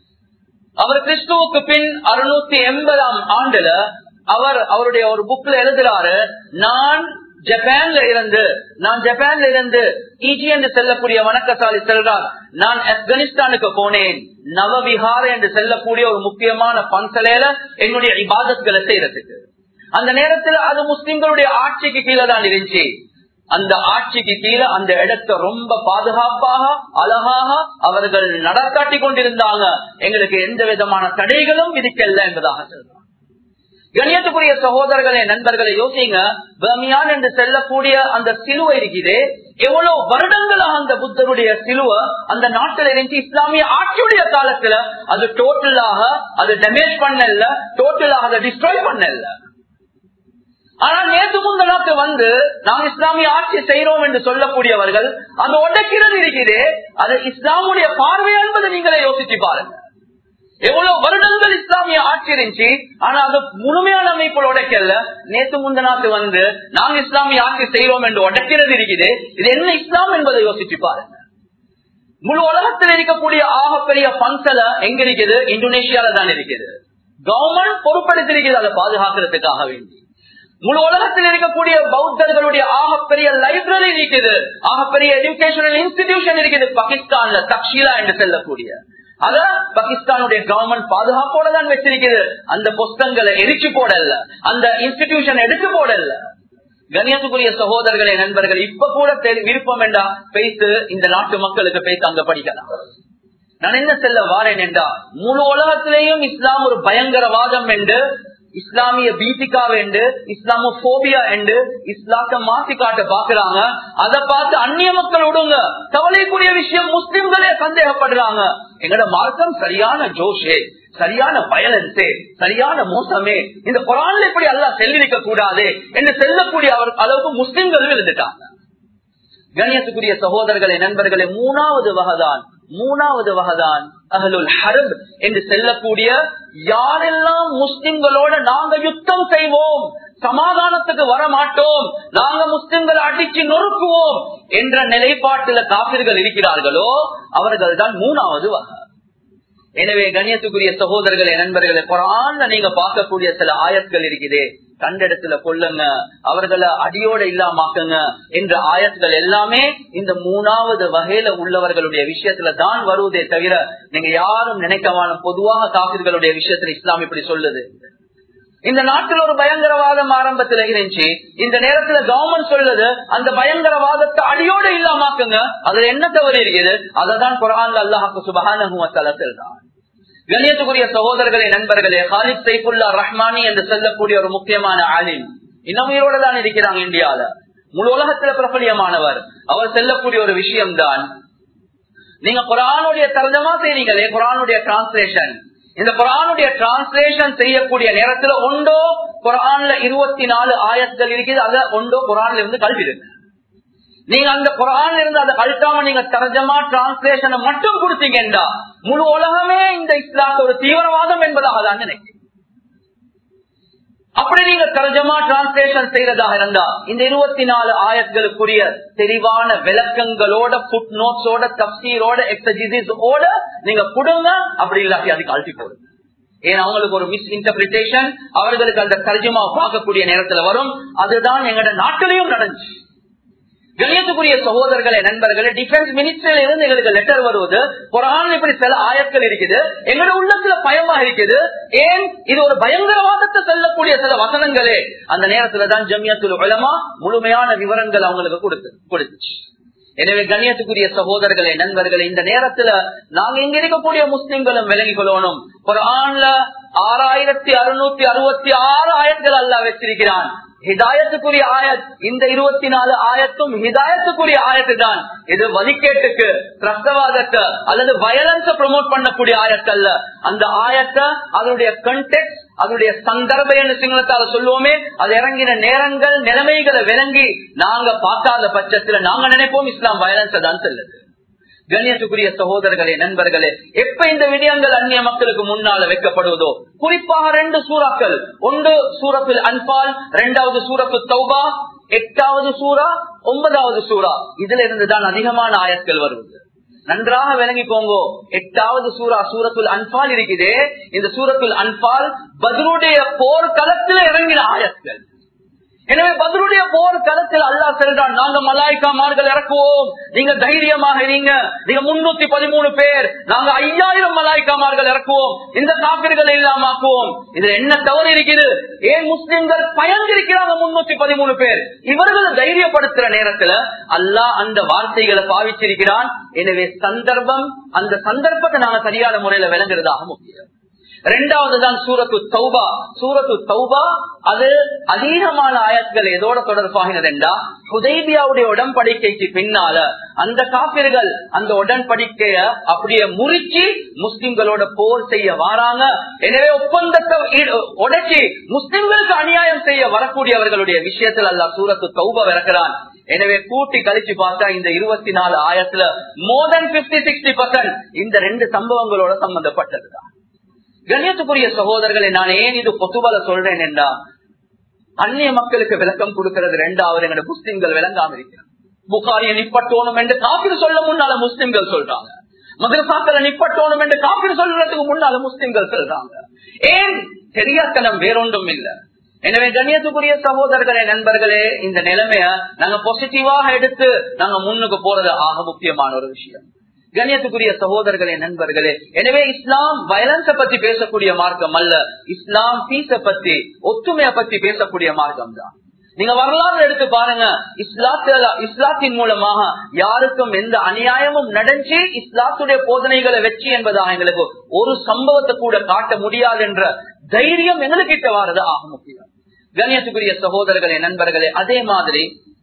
அவர் கிறிஸ்துவுக்கு பின் அறுநூத்தி எண்பதாம் ஆண்டுல அவர் அவருடைய ஒரு புக்ல எழுதுறாரு நான் ஜப்பான்ல இருந்து நான் ஜப்பான்ல இருந்து ஈஜி என்று செல்லக்கூடிய வணக்கசாலி செல்றார் நான் ஆப்கானிஸ்தானுக்கு போனேன் நவவிஹார என்று செல்லக்கூடிய ஒரு முக்கியமான பன்சலையில என்னுடைய இபாதத்களை செய்யறதுக்கு அந்த நேரத்துல அது முஸ்லிம்களுடைய ஆட்சிக்கு கீழே தான் இருந்துச்சு அந்த ஆட்சிக்கு கீழே அந்த இடத்தை ரொம்ப பாதுகாப்பாக அழகாக அவர்கள் நடக்காட்டி கொண்டிருந்தாங்க எங்களுக்கு எந்த விதமான தடைகளும் விதிக்கல என்பதாக சொல்றாங்க கணியத்துக்குரிய சகோதரர்களே நண்பர்களை யோசிங்க பர்மியான் என்று செல்லக்கூடிய அந்த சிலுவை இருக்குது எவ்வளவு வருடங்களாக அந்த புத்தருடைய சிலுவை அந்த நாட்டில் இருந்துச்சு இஸ்லாமிய ஆட்சியுடைய காலத்துல அது டோட்டலாக அது டேமேஜ் பண்ணல டோட்டலாக அதை டிஸ்ட்ராய் பண்ணல ஆனா நேற்று முந்தனாக்கு வந்து நாம் இஸ்லாமிய ஆட்சி செய்யறோம் என்று சொல்லக்கூடியவர்கள் அந்த உடைக்கிறது இருக்கிறே அது இஸ்லாமுடைய பார்வை என்பதை நீங்களே யோசிச்சு பாருங்க எவ்வளவு வருடங்கள் இஸ்லாமிய ஆட்சி இருந்துச்சு ஆனா அது முழுமையான அமைப்புல உடைக்கல நேற்று முந்தனாக்கு வந்து நாம் இஸ்லாமிய ஆட்சி செய்யறோம் என்று உடைக்கிறது இருக்குது இது என்ன இஸ்லாம் என்பதை யோசிச்சு பாருங்க முழு உலகத்தில் இருக்கக்கூடிய ஆகப்பெரிய பங்கல எங்க இருக்குது இந்தோனேஷியால தான் இருக்குது கவர்மெண்ட் பொறுப்படுத்திருக்கிறது அதை பாதுகாக்கிறதுக்காக வேண்டி முழு உலகத்தில் இருக்கக்கூடிய பௌத்தர்களுடைய ஆகப்பெரிய லைப்ரரி இருக்குது ஆகப்பெரிய எஜுகேஷனல் இன்ஸ்டிடியூஷன் இருக்குது பாகிஸ்தான்ல தக்ஷீலா என்று செல்லக்கூடிய அத பாகிஸ்தானுடைய கவர்மெண்ட் பாதுகாப்போட தான் வச்சிருக்கிறது அந்த புஸ்தங்களை எரிச்சு போடல அந்த இன்ஸ்டிடியூஷன் எடுத்து போடல கண்ணியத்துக்குரிய சகோதரர்களே நண்பர்கள் இப்ப கூட விருப்பம் என்றா பேசு இந்த நாட்டு மக்களுக்கு பேச அங்க படிக்கலாம் நான் என்ன செல்ல வாரேன் என்றா முழு உலகத்திலேயும் இஸ்லாம் ஒரு பயங்கரவாதம் என்று இஸ்லாமிய பீதிகா என்று இஸ்லாமோபியா என்று இஸ்லாத்தை மாத்தி காட்ட பாக்குறாங்க அதை பார்த்து அந்நிய மக்கள் விடுங்க கவலைக்குரிய விஷயம் முஸ்லிம்களே சந்தேகப்படுறாங்க எங்கட மார்க்கம் சரியான ஜோஷே சரியான வயலன்ஸே சரியான மோசமே இந்த குரான்ல இப்படி எல்லாம் செல்லிருக்க கூடாது என்று செல்லக்கூடிய அவர் அளவுக்கு முஸ்லிம்களும் இருந்துட்டாங்க கண்ணியத்துக்குரிய சகோதரர்களே நண்பர்களே மூணாவது வகைதான் மூணாவது வகைதான் அகலுல் ஹரப் என்று செல்லக்கூடிய யாரெல்லாம் முஸ்லிம்களோட நாங்க யுத்தம் செய்வோம் சமாதானத்துக்கு வர மாட்டோம் நாங்க முஸ்லிம்களை அடிச்சு நொறுக்குவோம் என்ற நிலைப்பாட்டில காப்பிர்கள் இருக்கிறார்களோ அவர்கள் தான் மூணாவது வகை எனவே கண்ணியத்துக்குரிய சகோதரர்களே நண்பர்களே குரான்ல நீங்க பார்க்கக்கூடிய சில ஆயத்கள் இருக்குது கண்டிடத்துல கொள்ளுங்க அவர்களை அடியோட இல்லாமாக்குங்க என்ற ஆயத்கள் எல்லாமே இந்த மூணாவது வகையில உள்ளவர்களுடைய விஷயத்துல தான் வருவதே தவிர நீங்க யாரும் நினைக்கவான பொதுவாக காப்பிர்களுடைய விஷயத்துல இஸ்லாம் இப்படி சொல்லுது இந்த நாட்டில் ஒரு பயங்கரவாதம் ஆரம்பத்தில் இருந்துச்சு இந்த நேரத்துல கவர்மெண்ட் சொல்லுது அந்த பயங்கரவாதத்தை அடியோட இல்லாமாக்குங்க அதுல என்ன தவறு இருக்குது அதை தான் குரான் அல்லாஹாக்கு சுபகான செல்றான் கண்ணியத்துக்குரிய சகோதரர்களே நண்பர்களே ஹாலித் சைஃபுல்லா ரஹ்மானி என்று சொல்லக்கூடிய ஒரு முக்கியமான ஆலிம் இன்னும் உயிரோட தான் இருக்கிறாங்க இந்தியால முழு உலகத்துல பிரபலியமானவர் அவர் செல்லக்கூடிய ஒரு விஷயம் தான் நீங்க குரானுடைய தர்ஜமா செய்றீங்களே குரானுடைய டிரான்ஸ்லேஷன் இந்த குரானுடைய டிரான்ஸ்லேஷன் செய்யக்கூடிய நேரத்துல ஒன்றோ குரான்ல இருபத்தி நாலு ஆயத்துகள் இருக்குது அத ஒன்றோ குரான்ல இருந்து கல்விடுங்க நீங்க அந்த குரான்ல இருந்து அதை கழிக்காம நீங்க தரஜமா டிரான்ஸ்லேஷனை மட்டும் கொடுத்தீங்கன்னா முழு உலகமே இந்த இஸ்லாத்து ஒரு தீவிரவாதம் என்பதாக தான் நினைக்கிறேன் அப்படி நீங்க தரஜமா டிரான்ஸ்லேஷன் செய்யறதாக இருந்தா இந்த இருபத்தி நாலு ஆயத்களுக்குரிய தெளிவான விளக்கங்களோட புட் நோட்ஸோட தப்சீரோட எக்ஸஜிசிஸோட நீங்க கொடுங்க அப்படி இல்லாட்டி அதுக்கு அழுத்தி போடுங்க ஏன் அவங்களுக்கு ஒரு மிஸ் இன்டர்பிரிட்டேஷன் அவர்களுக்கு அந்த தர்ஜமா பார்க்கக்கூடிய நேரத்துல வரும் அதுதான் எங்கட நாட்டிலையும் நடந்துச்சு கணியத்துக்குரிய சகோதரர்களே நண்பர்களே டிஃபென்ஸ் மினிஸ்டர்ல இருந்து எங்களுக்கு லெட்டர் வருவது குரான் இப்படி சில ஆயத்கள் இருக்குது எங்களோட உள்ளத்துல பயமா இருக்குது ஏன் இது ஒரு பயங்கரவாதத்தை செல்லக்கூடிய சில வசனங்களே அந்த நேரத்துல தான் ஜமியத்துல உலமா முழுமையான விவரங்கள் அவங்களுக்கு கொடுத்து கொடுத்துச்சு எனவே கண்ணியத்துக்குரிய சகோதரர்களே நண்பர்களே இந்த நேரத்துல நாங்க இங்க இருக்கக்கூடிய முஸ்லிம்களும் விலகி கொள்ளணும் ஒரு ஆண்ல ஆறாயிரத்தி அறுநூத்தி அறுபத்தி ஆறு ஆயத்கள் அல்ல வச்சிருக்கிறான் ஹிதாயத்துக்குரிய ஆயத் இந்த இருபத்தி நாலு ஆயத்தும் ஹிதாயத்துக்குரிய ஆயத்து தான் இது வலிக்கேட்டுக்கு பிரசவாதத்தை அல்லது வயலன்ஸ ப்ரொமோட் பண்ணக்கூடிய ஆயத்தல்ல அந்த ஆயத்தை அதனுடைய கண்டெக்ட் அதனுடைய சந்தர்ப்ப என்று சிங்களத்தால சொல்லுவோமே அது இறங்கின நேரங்கள் நிலைமைகளை விளங்கி நாங்க பார்க்காத பட்சத்துல நாங்க நினைப்போம் இஸ்லாம் வயலன்ஸை தான் செல்லுது கண்ணியத்துக்குரிய சகோதரர்களே நண்பர்களே எப்ப இந்த விடயங்கள் அந்நிய மக்களுக்கு முன்னால வைக்கப்படுவதோ குறிப்பாக ரெண்டு சூறாக்கள் ஒன்று சூரத்தில் அன்பால் இரண்டாவது சூரத்து தௌபா எட்டாவது சூறா ஒன்பதாவது சூறா இதுல இருந்துதான் அதிகமான ஆயத்கள் வருவது நன்றாக விளங்கிக்கோங்கோ எட்டாவது சூரா சூரத்துல் அன்பால் இருக்குதே இந்த சூரத்துல் அன்பால் பதிலுடைய போர்க்களத்தில் இறங்கின ஆயத்கள் எனவே பதிலுடைய போர் களத்தில் அல்லா செல்றான் நாங்க மலாய்க்காமார்கள் இறக்குவோம் நீங்க தைரியமாக இருங்க நீங்க முன்னூத்தி பதிமூணு பேர் நாங்க ஐயாயிரம் மலாய்க்காமார்கள் இறக்குவோம் இந்த காப்பிர்களை இல்லாமக்குவோம் இதுல என்ன தவறு இருக்குது ஏன் முஸ்லிம்கள் பயந்திருக்கிறாங்க முன்னூத்தி பதிமூணு பேர் இவர்கள் தைரியப்படுத்துற நேரத்துல அல்லாஹ் அந்த வார்த்தைகளை பாவிச்சிருக்கிறான் எனவே சந்தர்ப்பம் அந்த சந்தர்ப்பத்தை நாங்க சரியான முறையில விளங்குறதாக முக்கியம் ரெண்டாவது தான் சூரத்து தௌபா சூரத்து தௌபா அது அதீனமான ஆயத்கள் எதோட தொடர்பாகினது என்றா ஹுதைபியாவுடைய உடன்படிக்கைக்கு பின்னால அந்த காப்பிர்கள் அந்த உடன்படிக்கைய அப்படியே முறிச்சு முஸ்லிம்களோட போர் செய்ய வராங்க எனவே ஒப்பந்தத்தை உடைச்சி முஸ்லிம்களுக்கு அநியாயம் செய்ய வரக்கூடியவர்களுடைய விஷயத்தில் அல்ல சூரத்து தௌபா இறக்கிறான் எனவே கூட்டி கழிச்சு பார்த்தா இந்த இருபத்தி நாலு ஆயிரத்துல more then fifty sixty percent இந்த ரெண்டு சம்பவங்களோட சம்பந்தப்பட்டதுதான் கண்ணியத்துக்குரிய சகோதரர்களை நான் ஏன் இது பொத்துவல சொல்றேன் என்றா அந்நிய மக்களுக்கு விளக்கம் கொடுக்கிறது ரெண்டாவது எங்க முஸ்லிம்கள் விளங்காம இருக்கிறார் புகாரிய நிப்பட்டோணும் என்று காப்பீடு சொல்ல முன்னால முஸ்லிம்கள் சொல்றாங்க மதரசாக்களை நிப்பட்டோணும் என்று காப்பீடு சொல்றதுக்கு முன்னால முஸ்லிம்கள் சொல்றாங்க ஏன் தெரியாத்தனம் வேறொன்றும் இல்லை எனவே கண்ணியத்துக்குரிய சகோதரர்களே நண்பர்களே இந்த நிலைமைய நாங்க பாசிட்டிவாக எடுத்து நாங்க முன்னுக்கு போறது ஆக முக்கியமான ஒரு விஷயம் கண்ணியத்துக்குரிய சகோதரர்களே நண்பர்களே எனவே இஸ்லாம் வயலன்ஸ பத்தி பேசக்கூடிய மார்க்கம் அல்ல இஸ்லாம் பீஸ பத்தி ஒத்துமைய பத்தி பேசக்கூடிய மார்க்கம் தான் நீங்க வரலாறு எடுத்து பாருங்க இஸ்லாத்துல இஸ்லாத்தின் மூலமாக யாருக்கும் எந்த அநியாயமும் நடந்து இஸ்லாத்துடைய போதனைகளை வெற்றி என்பதாக எங்களுக்கு ஒரு சம்பவத்தை கூட காட்ட முடியாது என்ற தைரியம் எங்களுக்கிட்ட வாரது ஆக முக்கியம் கண்ணியத்துக்குரிய சகோதரர்களே நண்பர்களே அதே மாதிரி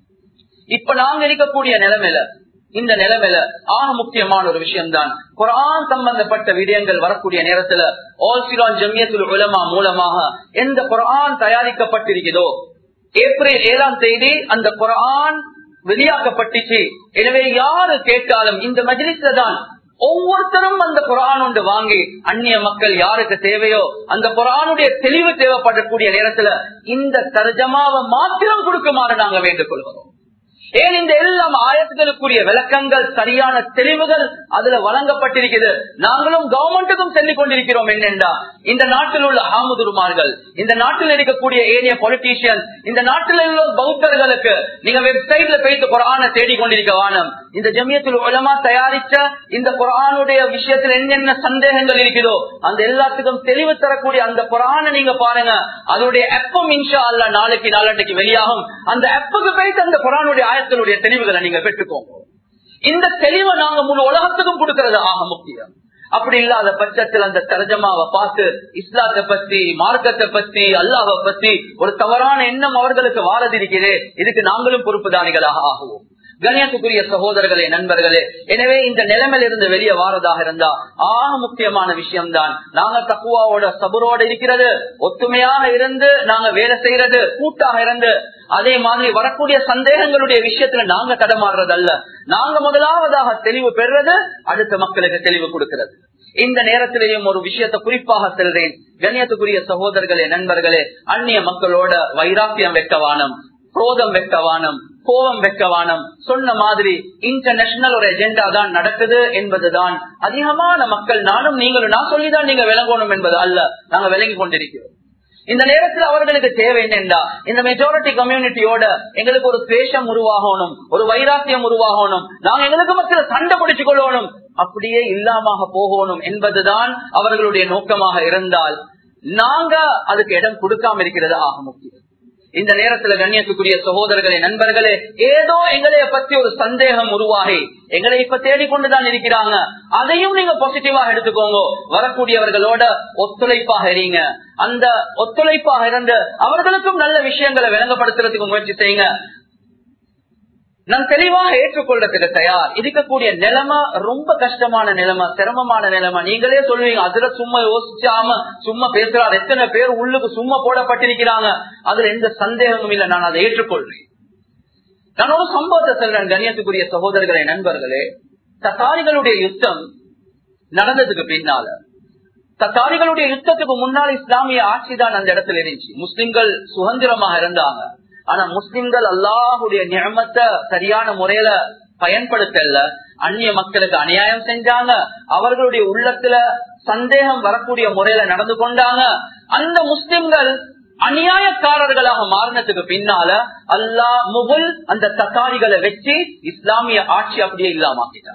இப்ப நாங்க இருக்கக்கூடிய நிலைமையில இந்த நிலைமையில ஆக முக்கியமான ஒரு விஷயம் தான் குரான் சம்பந்தப்பட்ட விடயங்கள் வரக்கூடிய நேரத்துல ஆல்சிரான் ஜமியத்துல் உலமா மூலமாக எந்த குரான் தயாரிக்கப்பட்டிருக்கிறதோ ஏப்ரல் ஏழாம் தேதி அந்த குரான் வெளியாக்கப்பட்டுச்சு எனவே யாரு கேட்டாலும் இந்த மஜிலிஸ்ல தான் ஒவ்வொருத்தரும் அந்த குரான் ஒன்று வாங்கி அந்நிய மக்கள் யாருக்கு தேவையோ அந்த குரானுடைய தெளிவு தேவைப்படக்கூடிய நேரத்துல இந்த தர்ஜமாவை மாத்திரம் கொடுக்குமாறு நாங்க வேண்டுக் கொள்கிறோம் ஏன் இந்த எல்லாம் ஆயத்துகளுக்குரிய விளக்கங்கள் சரியான தெளிவுகள் அதுல வழங்கப்பட்டிருக்கிறது நாங்களும் கவர்மெண்ட்டுக்கும் சொல்லிக் கொண்டிருக்கிறோம் என்னென்றா இந்த நாட்டில் உள்ள ஆமுதுருமார்கள் இந்த நாட்டில் இருக்கக்கூடிய ஏரிய பொலிட்டீஷியன் இந்த நாட்டில் உள்ள பௌத்தர்களுக்கு நீங்க வெப்சைட்ல போயிட்டு குரான தேடி கொண்டிருக்க வானம் இந்த ஜமியத்தில் உலமா தயாரிச்ச இந்த குரானுடைய விஷயத்தில் என்னென்ன சந்தேகங்கள் இருக்குதோ அந்த எல்லாத்துக்கும் தெளிவு தரக்கூடிய அந்த குரானை நீங்க பாருங்க அதனுடைய எப்பம் இன்ஷா அல்ல நாளைக்கு நாளன்றைக்கு வெளியாகும் அந்த எப்பக்கு போயிட்டு அந்த குரானுடைய ஆயத்தினுடைய தெளிவுகளை நீங்க பெற்றுக்கோங்க இந்த தெளிவை நாங்க முழு உலகத்துக்கும் கொடுக்கறது ஆக முக்கியம் அப்படி இல்லாத பட்சத்தில் அந்த தர்ஜமாவை பார்த்து இஸ்லாத்தை பத்தி மார்க்கத்தை பத்தி அல்லாஹை பத்தி ஒரு தவறான எண்ணம் அவர்களுக்கு வாரது இருக்கிறே இதுக்கு நாங்களும் பொறுப்புதானிகளாக ஆகுவோம் கணியத்துக்குரிய சகோதரர்களே நண்பர்களே எனவே இந்த நிலைமையில இருந்து வெளியே வாரதாக இருந்தா ஆக முக்கியமான விஷயம்தான் நாங்க தக்குவாவோட சபுரோட இருக்கிறது ஒத்துமையாக இருந்து நாங்க வேலை செய்யறது கூட்டாக இருந்து அதே மாதிரி வரக்கூடிய சந்தேகங்களுடைய விஷயத்துல நாங்க தடமாறுறது அல்ல நாங்க முதலாவதாக தெளிவு பெறுறது அடுத்த மக்களுக்கு தெளிவு கொடுக்கிறது இந்த நேரத்திலேயும் ஒரு விஷயத்தை குறிப்பாக செல்றேன் கண்ணியத்துக்குரிய சகோதரர்களே நண்பர்களே அந்நிய மக்களோட வைராக்கியம் வெட்டவானம் குரோதம் வெட்டவானம் கோபம் வெக்கவானம் சொன்ன மாதிரி இன்டர்நேஷனல் ஒரு எஜெண்டா தான் நடக்குது என்பதுதான் அதிகமான மக்கள் நானும் நீங்களும் நான் சொல்லிதான் நீங்க விளங்கணும் என்பது அல்ல நாங்க விளங்கி கொண்டிருக்கிறோம் இந்த நேரத்தில் அவர்களுக்கு தேவை என்னென்றா இந்த மெஜாரிட்டி கம்யூனிட்டியோட எங்களுக்கு ஒரு பேஷம் உருவாகணும் ஒரு வைராக்கியம் உருவாகணும் நாங்க எங்களுக்கு மத்தியில் சண்டை பிடிச்சு கொள்ளணும் அப்படியே இல்லாம போகணும் என்பதுதான் அவர்களுடைய நோக்கமாக இருந்தால் நாங்க அதுக்கு இடம் கொடுக்காம இருக்கிறது ஆக முக்கியம் இந்த நேரத்துல கண்ணியத்துக்குரிய சகோதரர்களே நண்பர்களே ஏதோ எங்களைய பத்தி ஒரு சந்தேகம் உருவாகி எங்களை இப்ப தேடிக்கொண்டுதான் இருக்கிறாங்க அதையும் நீங்க பாசிட்டிவாக எடுத்துக்கோங்க வரக்கூடியவர்களோட ஒத்துழைப்பாக இருங்க அந்த ஒத்துழைப்பாக இருந்து அவர்களுக்கும் நல்ல விஷயங்களை விளங்கப்படுத்துறதுக்கு முயற்சி செய்யுங்க நான் தெளிவாக ஏற்றுக்கொள்றதுக்கு தயார் இருக்கக்கூடிய நிலைமை ரொம்ப கஷ்டமான நிலைமை சிரமமான நிலைமை நீங்களே சொல்லுவீங்க அதுல சும்மா யோசிச்சாம சும்மா பேசுறாரு எத்தனை பேர் உள்ளுக்கு சும்மா போடப்பட்டிருக்கிறாங்க அதுல எந்த சந்தேகமும் இல்லை நான் அதை ஏற்றுக்கொள்றேன் நான் ஒரு சம்பவத்தை சொல்றேன் கண்ணியத்துக்குரிய சகோதரர்களே நண்பர்களே தத்தாரிகளுடைய யுத்தம் நடந்ததுக்கு பின்னால தத்தாரிகளுடைய யுத்தத்துக்கு முன்னால் இஸ்லாமிய ஆட்சி தான் அந்த இடத்துல இருந்துச்சு முஸ்லிம்கள் சுதந்திரமாக இருந்தாங்க ஆனா முஸ்லிம்கள் அல்லாஹுடைய நியமத்தை சரியான முறையில பயன்படுத்தல அந்நிய மக்களுக்கு அநியாயம் செஞ்சாங்க அவர்களுடைய உள்ளத்துல சந்தேகம் வரக்கூடிய முறையில நடந்து கொண்டாங்க அந்த முஸ்லிம்கள் அநியாயக்காரர்களாக மாறினதுக்கு பின்னால அல்லாஹ் முகுல் அந்த தக்காரிகளை வச்சு இஸ்லாமிய ஆட்சி அப்படியே இல்லாமக்கிட்டார்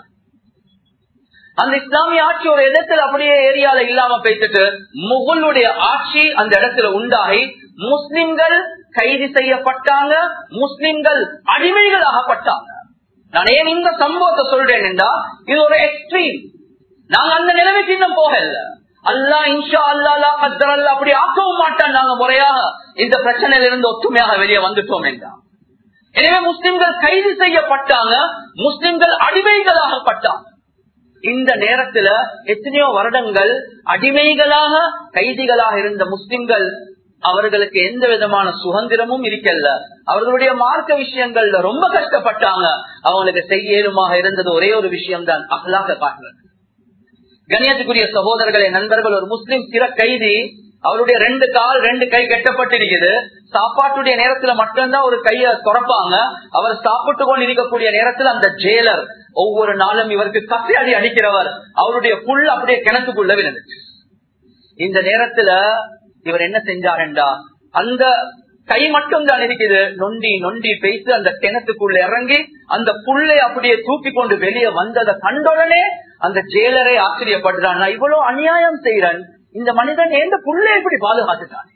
அந்த இஸ்லாமிய ஆட்சி ஒரு இடத்துல அப்படியே ஏரியால இல்லாம போயிட்டு முகுலுடைய ஆட்சி அந்த இடத்துல உண்டாகி முஸ்லிம்கள் கைது செய்யப்பட்டாங்க முஸ்லிம்கள் அடிமைகள் ஆகப்பட்டாங்க நான் ஏன் இந்த சம்பவத்தை சொல்றேன் என்றா இது ஒரு எக்ஸ்ட்ரீம் நாங்க அந்த நிலைமைக்கு இன்னும் போகல அல்லா இன்ஷா அல்லா கத்தர் அல்லா அப்படி ஆக்கவும் மாட்டான் நாங்க முறையாக இந்த பிரச்சனையில இருந்து ஒத்துமையாக வெளியே வந்துட்டோம் என்றா எனவே முஸ்லிம்கள் கைது செய்யப்பட்டாங்க முஸ்லிம்கள் அடிமைகளாகப்பட்டாங்க இந்த நேரத்துல எத்தனையோ வருடங்கள் அடிமைகளாக கைதிகளாக இருந்த முஸ்லிம்கள் அவர்களுக்கு எந்த விதமான சுதந்திரமும் இருக்கல்ல அவர்களுடைய மார்க்க விஷயங்கள்ல ரொம்ப கஷ்டப்பட்டாங்க அவங்களுக்கு செய்யலுமாக இருந்தது ஒரே ஒரு விஷயம் தான் அகலாக பார்க்கிறது கணியத்துக்குரிய சகோதரர்களே நண்பர்கள் ஒரு முஸ்லிம் சிற கைதி அவருடைய ரெண்டு கால் ரெண்டு கை கட்டப்பட்டிருக்குது சாப்பாட்டுடைய நேரத்துல மட்டும்தான் ஒரு கைய துறப்பாங்க அவர் சாப்பிட்டு கொண்டு இருக்கக்கூடிய நேரத்தில் அந்த ஜெயிலர் ஒவ்வொரு நாளும் இவருக்கு கசை அடி அடிக்கிறவர் அவருடைய புல் அப்படியே கிணத்துக்குள்ள விழுந்துச்சு இந்த நேரத்துல இவர் என்ன செஞ்சாருண்டா அந்த கை மட்டும் தான் இருக்குது நொண்டி நொண்டி பேசி அந்த கிணத்துக்குள்ள இறங்கி அந்த புல்லை அப்படியே தூக்கி கொண்டு வெளியே வந்ததை கண்டுடனே அந்த ஜெயிலரை ஆச்சரியப்படுறான் நான் இவ்வளவு அநியாயம் செய்யறேன் இந்த மனிதன் எந்த புல்லை எப்படி பாதுகாத்துட்டான்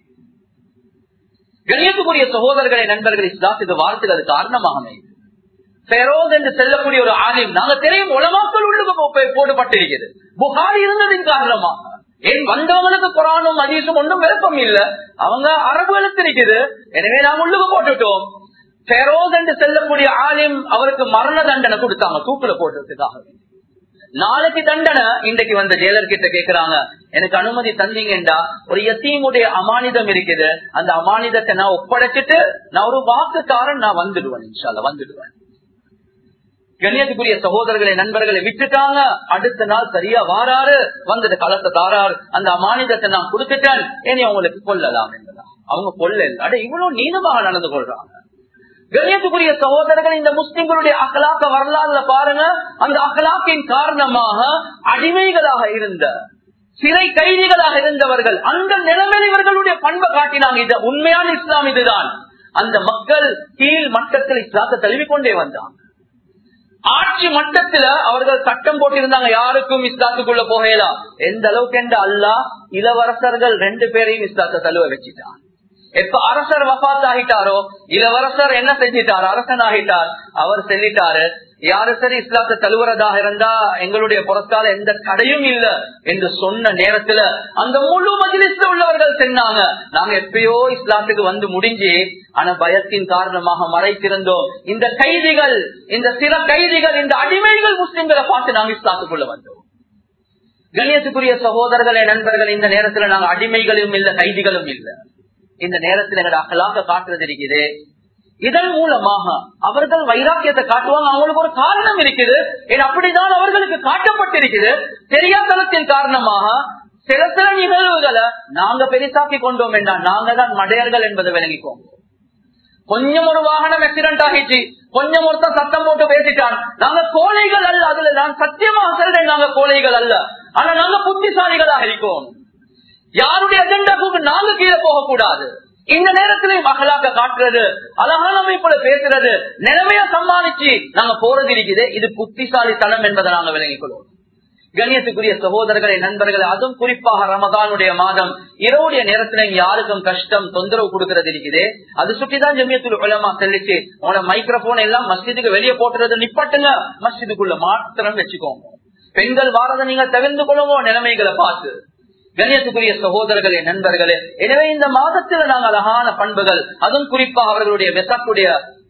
கணியத்துக்குரிய சகோதரர்களை நண்பர்கள் இஸ்லாத்துக்கு வார்த்தைக்கு அது காரணமாக அமையுது பெரோஸ் என்று செல்லக்கூடிய ஒரு ஆலயம் நாங்க தெரியும் உலமாக்கள் உள்ளுக்கு போடப்பட்டிருக்கிறது புகாரி இருந்ததின் காரணமாக ஏன் வந்தவங்களுக்கு குரானும் அதீசும் ஒன்றும் விருப்பம் இல்ல அவங்க அரபு எழுத்திருக்குது எனவே நாங்க உள்ளுக்கு போட்டுட்டோம் பெரோஸ் என்று செல்லக்கூடிய ஆலயம் அவருக்கு மரண தண்டனை கொடுத்தாங்க தூக்குல போட்டதுக்காக நாளைக்கு தண்டனை இன்றைக்கு வந்த ஜெயலர் கிட்ட கேக்குறாங்க எனக்கு அனுமதி தந்தீங்கடா ஒரு எத்தீமுடைய அமானிதம் இருக்குது அந்த அமானிதத்தை நான் ஒப்படைச்சிட்டு நான் ஒரு வாக்குக்காரன் நான் வந்துடுவேன் இன்ஷால்ல வந்துடுவேன் கண்ணியத்துக்குரிய சகோதரர்களை நண்பர்களை விட்டுட்டாங்க அடுத்த நாள் சரியா வாராரு வந்துட்டு களத்தை தாராரு அந்த அமானிதத்தை நான் கொடுத்துட்டேன் இனி அவங்களுக்கு கொல்லலாம் என்பதா அவங்க கொல்ல அட இவ்வளவு நீளமாக நடந்து கொள்றாங்க கண்ணியத்துக்குரிய சகோதரர்கள் இந்த முஸ்லிம்களுடைய அகலாக்க வரலாறுல பாருங்க அந்த அகலாக்கின் காரணமாக அடிமைகளாக இருந்த சிறை கைதிகளாக இருந்தவர்கள் அந்த நிலைமையில் இவர்களுடைய பண்பை காட்டினாங்க இது உண்மையான இஸ்லாம் இதுதான் அந்த மக்கள் கீழ் மட்டத்தில் இஸ்லாத்தை தழுவிக்கொண்டே வந்தாங்க ஆட்சி மட்டத்துல அவர்கள் சட்டம் போட்டிருந்தாங்க யாருக்கும் இஸ்லாத்துக்குள்ள போகலாம் எந்த அளவுக்கு என்ற அல்லா இளவரசர்கள் ரெண்டு பேரையும் இஸ்லாத்தை தழுவ வச்சுட்டான் எப்ப அரசர் வபாத் ஆகிட்டாரோ இளவரசர் என்ன செஞ்சிட்டார் அரசன் ஆகிட்டார் அவர் செல்லிட்டாரு யாரு சரி இஸ்லாத்தை தழுவுறதாக இருந்தா எங்களுடைய புறத்தால எந்த தடையும் இல்ல என்று சொன்ன நேரத்துல அந்த முழு மஜிலிஸ்ல உள்ளவர்கள் சென்னாங்க நாங்க எப்பயோ இஸ்லாத்துக்கு வந்து முடிஞ்சு ஆனா பயத்தின் காரணமாக மறைத்திருந்தோம் இந்த கைதிகள் இந்த சில கைதிகள் இந்த அடிமைகள் முஸ்லிம்களை பார்த்து நாங்க இஸ்லாத்துக்குள்ள வந்தோம் கண்ணியத்துக்குரிய சகோதரர்களே நண்பர்கள் இந்த நேரத்துல நாங்க அடிமைகளும் இல்ல கைதிகளும் இல்ல இந்த நேரத்தில் எங்களோட அக்கலாக காட்டுறது இருக்குது இதன் மூலமாக அவர்கள் வைராக்கியத்தை காட்டுவாங்க அவங்களுக்கு ஒரு காரணம் இருக்குது ஏன் அப்படிதான் அவர்களுக்கு காட்டப்பட்டிருக்குது தெரியாதனத்தின் காரணமாக சில சில நிகழ்வுகளை நாங்க பெரிசாக்கி கொண்டோம் என்றால் நாங்க தான் மடையர்கள் என்பதை விளங்கிக்கோங்க கொஞ்சம் ஒரு வாகனம் ஆக்சிடென்ட் ஆகிச்சு கொஞ்சம் ஒருத்தன் சத்தம் போட்டு பேசிட்டான் நாங்க கோழைகள் அல்ல அதுல நான் சத்தியமாக சொல்றேன் நாங்க கோழைகள் அல்ல ஆனா நாங்க புத்திசாலிகளாக இருக்கோம் யாருடைய அஜெண்டாவுக்கு நாங்க கீழே போகக்கூடாது இந்த நேரத்திலையும் மகளாக்க காட்டுறது அழகான அமைப்புல பேசுறது நிலைமைய சம்மானிச்சு நாங்க போறது இருக்குது இது புத்திசாலித்தனம் என்பதை நாங்க விளங்கிக் கொள்வோம் கண்ணியத்துக்குரிய சகோதரர்களை நண்பர்களை அதுவும் குறிப்பாக ரமதானுடைய மாதம் இரவுடைய நேரத்துல யாருக்கும் கஷ்டம் தொந்தரவு கொடுக்கறது இருக்குது அது சுற்றிதான் ஜமியத்துல உலமா செல்லிச்சு உங்களோட மைக்ரோபோன் எல்லாம் மஸ்ஜிதுக்கு வெளியே போட்டுறது நிப்பட்டுங்க மஸ்ஜிதுக்குள்ள மாத்திரம் வச்சுக்கோங்க பெண்கள் வாரதை நீங்க தவிர்த்து கொள்ளுங்க நிலைமைகளை பார்த்து கண்ணியத்துக்குரிய சகோதரர்களே நண்பர்களே எனவே இந்த மாதத்துல நாங்கள் அழகான பண்புகள் அதுவும் குறிப்பாக அவர்களுடைய வெசாக்குடைய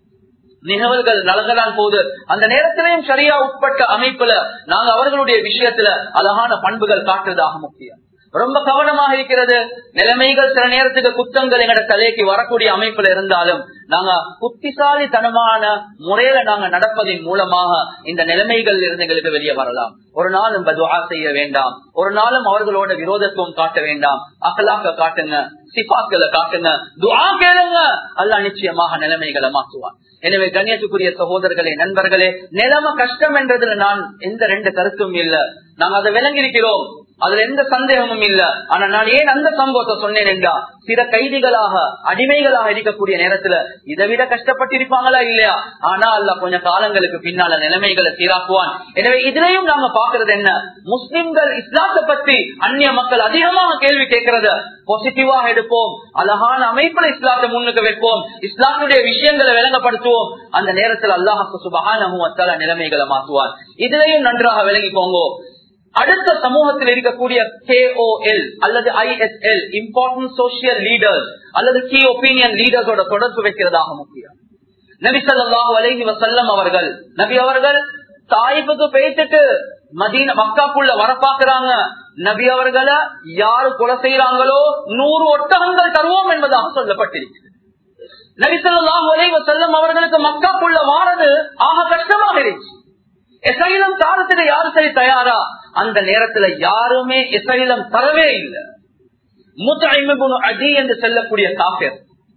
நிகழ்வுகள் நடந்ததான் போது அந்த நேரத்திலையும் சரியா உட்பட்ட அமைப்புல நாங்க அவர்களுடைய விஷயத்துல அழகான பண்புகள் காட்டுறதாக முக்கியம் ரொம்ப கவனமாக இருக்கிறது நிலைமைகள் சில நேரத்துக்கு குத்தங்கள் எங்கட தலைக்கு வரக்கூடிய அமைப்புல இருந்தாலும் நாங்க புத்திசாலித்தனமான முறையில நாங்க நடப்பதின் மூலமாக இந்த நிலைமைகள் இருந்து எங்களுக்கு வெளியே வரலாம் ஒரு நாளும் பதுவா செய்ய வேண்டாம் ஒரு நாளும் அவர்களோட விரோதத்துவம் காட்ட வேண்டாம் அகலாக்க காட்டுங்க சிபாக்களை காட்டுங்க துவா கேளுங்க அல்ல நிச்சயமாக நிலைமைகளை மாற்றுவான் எனவே கண்ணியத்துக்குரிய சகோதரர்களே நண்பர்களே நிலைமை கஷ்டம் என்றதுல நான் எந்த ரெண்டு கருத்தும் இல்ல நாங்க அதை விளங்கியிருக்கிறோம் அதுல எந்த சந்தேகமும் இல்ல ஆனா நான் ஏன் அந்த சம்பவத்தை சொன்னேன் என்றா சில கைதிகளாக அடிமைகளாக இருக்கக்கூடிய நேரத்துல இதை விட கஷ்டப்பட்டிருப்பாங்களா இல்லையா ஆனா அல்ல கொஞ்சம் காலங்களுக்கு பின்னால நிலைமைகளை சீராக்குவான் எனவே இதுலயும் நாங்க பாக்குறது என்ன முஸ்லிம்கள் இஸ்லாத்தை பத்தி அந்நிய மக்கள் அதிகமாக கேள்வி கேட்கறத பாசிட்டிவாக எடுப்போம் அழகான அமைப்புல இஸ்லாத்தை முன்னுக்கு வைப்போம் இஸ்லாத்துடைய விஷயங்களை விளங்கப்படுத்துவோம் அந்த நேரத்தில் அல்லாஹு சுபகான நிலைமைகளை மாற்றுவார் இதுலயும் நன்றாக விளங்கிக்கோங்க அடுத்த சமூகத்தில் இருக்கக்கூடிய கேஓஎல் அல்லது ஐஎஸ்எல் இம்பார்ட்டன்ட் சோசியல் லீடர்ஸ் அல்லது கீ ஒப்பீனியன் லீடர்ஸோட தொடர்பு வைக்கிறதாக முக்கியம் நபி சொல்லாஹு அலஹி வசல்லம் அவர்கள் நபி அவர்கள் தாய்ப்புக்கு பேசிட்டு மதீன மக்காக்குள்ள வர பாக்குறாங்க நபி அவர்களை யாரு கொலை செய்யறாங்களோ நூறு ஒட்டகங்கள் தருவோம் என்பதாக சொல்லப்பட்டிருக்கிறது நபி சொல்லாஹு அலஹி வசல்லம் அவர்களுக்கு மக்காக்குள்ள வாரது ஆக கஷ்டமாக இருந்துச்சு எசைலம் தாரத்துக்கு யாரு சரி தயாரா அந்த நேரத்துல யாருமே எசைலம் தரவே இல்லை முத்தைமுனு அடி என்று சொல்லக்கூடிய காஃபியர்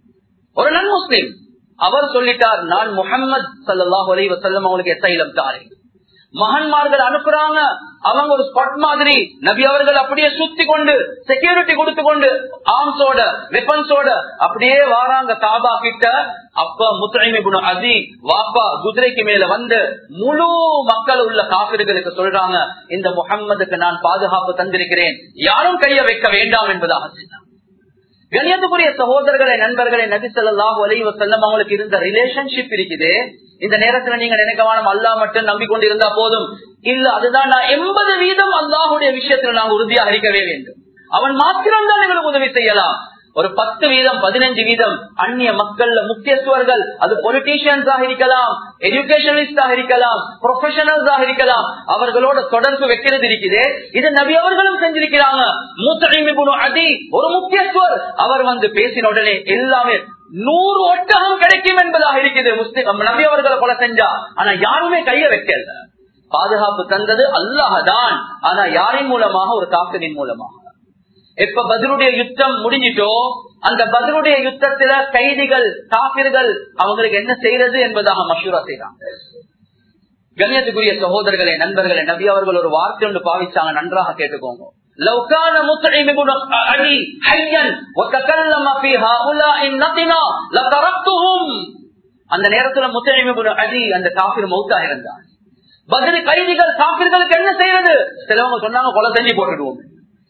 ஒரு நன் முஸ்லிம் அவர் சொல்லிட்டார் நான் முகமது சல்லாஹ் அலி வசல்லம் அவங்களுக்கு எசைலம் தாரேன் மகன்மார்கள் அனுப்புறாங்க அவங்க ஒரு ஸ்பாட் மாதிரி நபி அவர்கள் அப்படியே சுத்தி கொண்டு செக்யூரிட்டி கொடுத்து கொண்டு ஆர்ம்ஸோட வெப்பன்ஸோட அப்படியே வாராங்க காபா கிட்ட அப்ப முத்தரைமை அதி வாப்பா குதிரைக்கு மேல வந்து முழு மக்கள் உள்ள காப்பிர்களுக்கு சொல்றாங்க இந்த முகம்மதுக்கு நான் பாதுகாப்பு தந்திருக்கிறேன் யாரும் கைய வைக்க வேண்டாம் என்பதாக சொன்னார் கணியத்துக்குரிய சகோதரர்களை நண்பர்களை நபி சொல்லாஹ் அலைவ செல்லம் அவங்களுக்கு இருந்த ரிலேஷன்ஷிப் இருக்குது இந்த நேரத்துல நீங்க நினைக்கவானம் அல்லா மட்டும் நம்பிக்கொண்டு இருந்தா போதும் இல்ல அதுதான் நான் எண்பது வீதம் அல்லாஹுடைய விஷயத்துல நாங்க உறுதியாக இருக்கவே வேண்டும் அவன் மாத்திரம்தான் எங்களுக்கு உதவி செய்யலாம் ஒரு பத்து வீதம் பதினஞ்சு வீதம் அந்நிய மக்கள்ல முக்கியத்துவர்கள் அது பொலிட்டீஷியன்ஸாக இருக்கலாம் எஜுகேஷனலிஸ்டாக இருக்கலாம் ப்ரொஃபஷனல்ஸாக இருக்கலாம் அவர்களோட தொடர்பு வைக்கிறது இருக்குது இது நபி அவர்களும் செஞ்சிருக்கிறாங்க மூத்தடிமை அடி ஒரு முக்கியத்துவர் அவர் வந்து பேசின உடனே எல்லாமே நூறு ஒட்டகம் கிடைக்கும் என்பதாக இருக்குது முஸ்லிம் நபி அவர்களை கொலை செஞ்சா ஆனா யாருமே கைய வைக்கல பாதுகாப்பு தந்தது அல்லாஹதான் ஆனா யாரின் மூலமாக ஒரு காக்கரின் மூலமாக எப்ப பதிலுடைய யுத்தம் முடிஞ்சிட்டோ அந்த பதிலுடைய யுத்தத்துல கைதிகள் காப்பிர்கள் அவங்களுக்கு என்ன செய்யறது என்பதாக மஷூரா செய்யறாங்க கண்ணியத்துக்குரிய சகோதரர்களே நண்பர்களே நபி அவர்கள் ஒரு வார்த்தை ஒன்று பாவிச்சாங்க நன்றாக கேட்டுக்கோங்க لو كان مطعم بن علي حيا وتكلم في هؤلاء النطنا لتركتهم அந்த நேரத்துல முத்தழிமை அடி அந்த காபிர் மௌத்தா இருந்தார் பதில் கைதிகள் காபிர்களுக்கு என்ன செய்யறது சிலவங்க சொன்னாங்க கொலை செஞ்சு போட்டுடுவோம்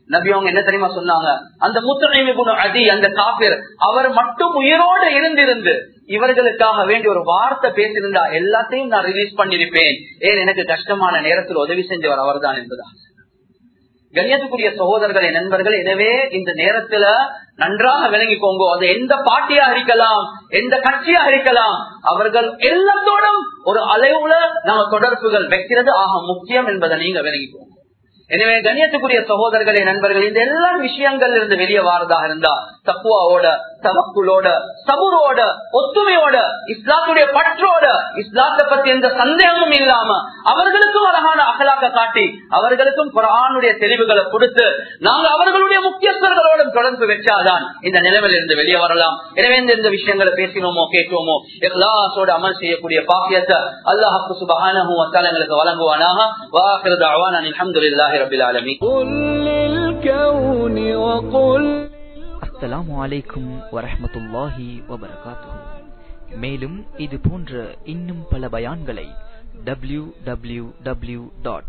நபி அவங்க என்ன தெரியுமா சொன்னாங்க அந்த முத்தனைமிபுணு அதி அந்த காபிர் அவர் மட்டும் உயிரோடு இருந்திருந்து இவர்களுக்காக வேண்டி ஒரு வார்த்தை பேசியிருந்தா எல்லாத்தையும் நான் ரிலீஸ் பண்ணிருப்பேன் ஏன் எனக்கு கஷ்டமான நேரத்தில் உதவி செஞ்சவர் அவர்தான் என்பதா கண்ணியத்துக்குரிய சகோதரர்களே நண்பர்கள் எனவே இந்த நேரத்துல நன்றாக விளங்கிக்கோங்க அது எந்த பார்ட்டியாக இருக்கலாம் எந்த கட்சியாக இருக்கலாம் அவர்கள் எல்லாத்தோடும் ஒரு அளவுல நம்ம தொடர்புகள் வைக்கிறது ஆக முக்கியம் என்பதை நீங்க விளங்கிக்கோங்க எனவே கண்ணியத்துக்குரிய சகோதரர்களே நண்பர்கள் இந்த எல்லா விஷயங்கள் இருந்து வெளியே வாரதாக இருந்தா தப்புவாவோட தவக்குளோட சபுரோட ஒத்துமையோட இஸ்லாத்துடைய பற்றோட இஸ்லாத்தை பத்தி எந்த சந்தேகமும் இல்லாம அவர்களுக்கும் அழகான அகலாக்க காட்டி அவர்களுக்கும் குரானுடைய தெளிவுகளை கொடுத்து நாங்க அவர்களுடைய முக்கியஸ்தர்களோடும் தொடர்பு வச்சாதான் இந்த நிலைமையில இருந்து வெளியே வரலாம் எனவே இந்த இந்த விஷயங்களை பேசினோமோ கேட்டோமோ எல்லாத்தோட அமல் செய்யக்கூடிய பாக்கியத்தை அல்லாஹு சுபஹானஹு வத்தால எங்களுக்கு வழங்குவானாக வாக்குறது அவான் அல்ஹம்துலில்லாஹி ரபில் ஆலமீன் قل للكون وقل அஸ்ஸலாமு அலைக்கும் வரஹ்மத்துல்லாஹி வபரகாத்துஹு மேலும் இது போன்ற இன்னும் பல பயான்களை W W W dot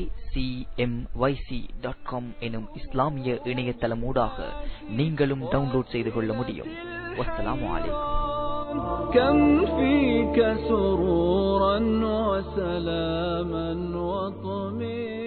dot com எனும் இஸ்லாமிய இணையதளமூடாக நீங்களும் டவுன்லோட் செய்து கொள்ள முடியும் வஸ்ஸலாமு அலைக்கும் كم فيك سرورا وسلاما وطمئنا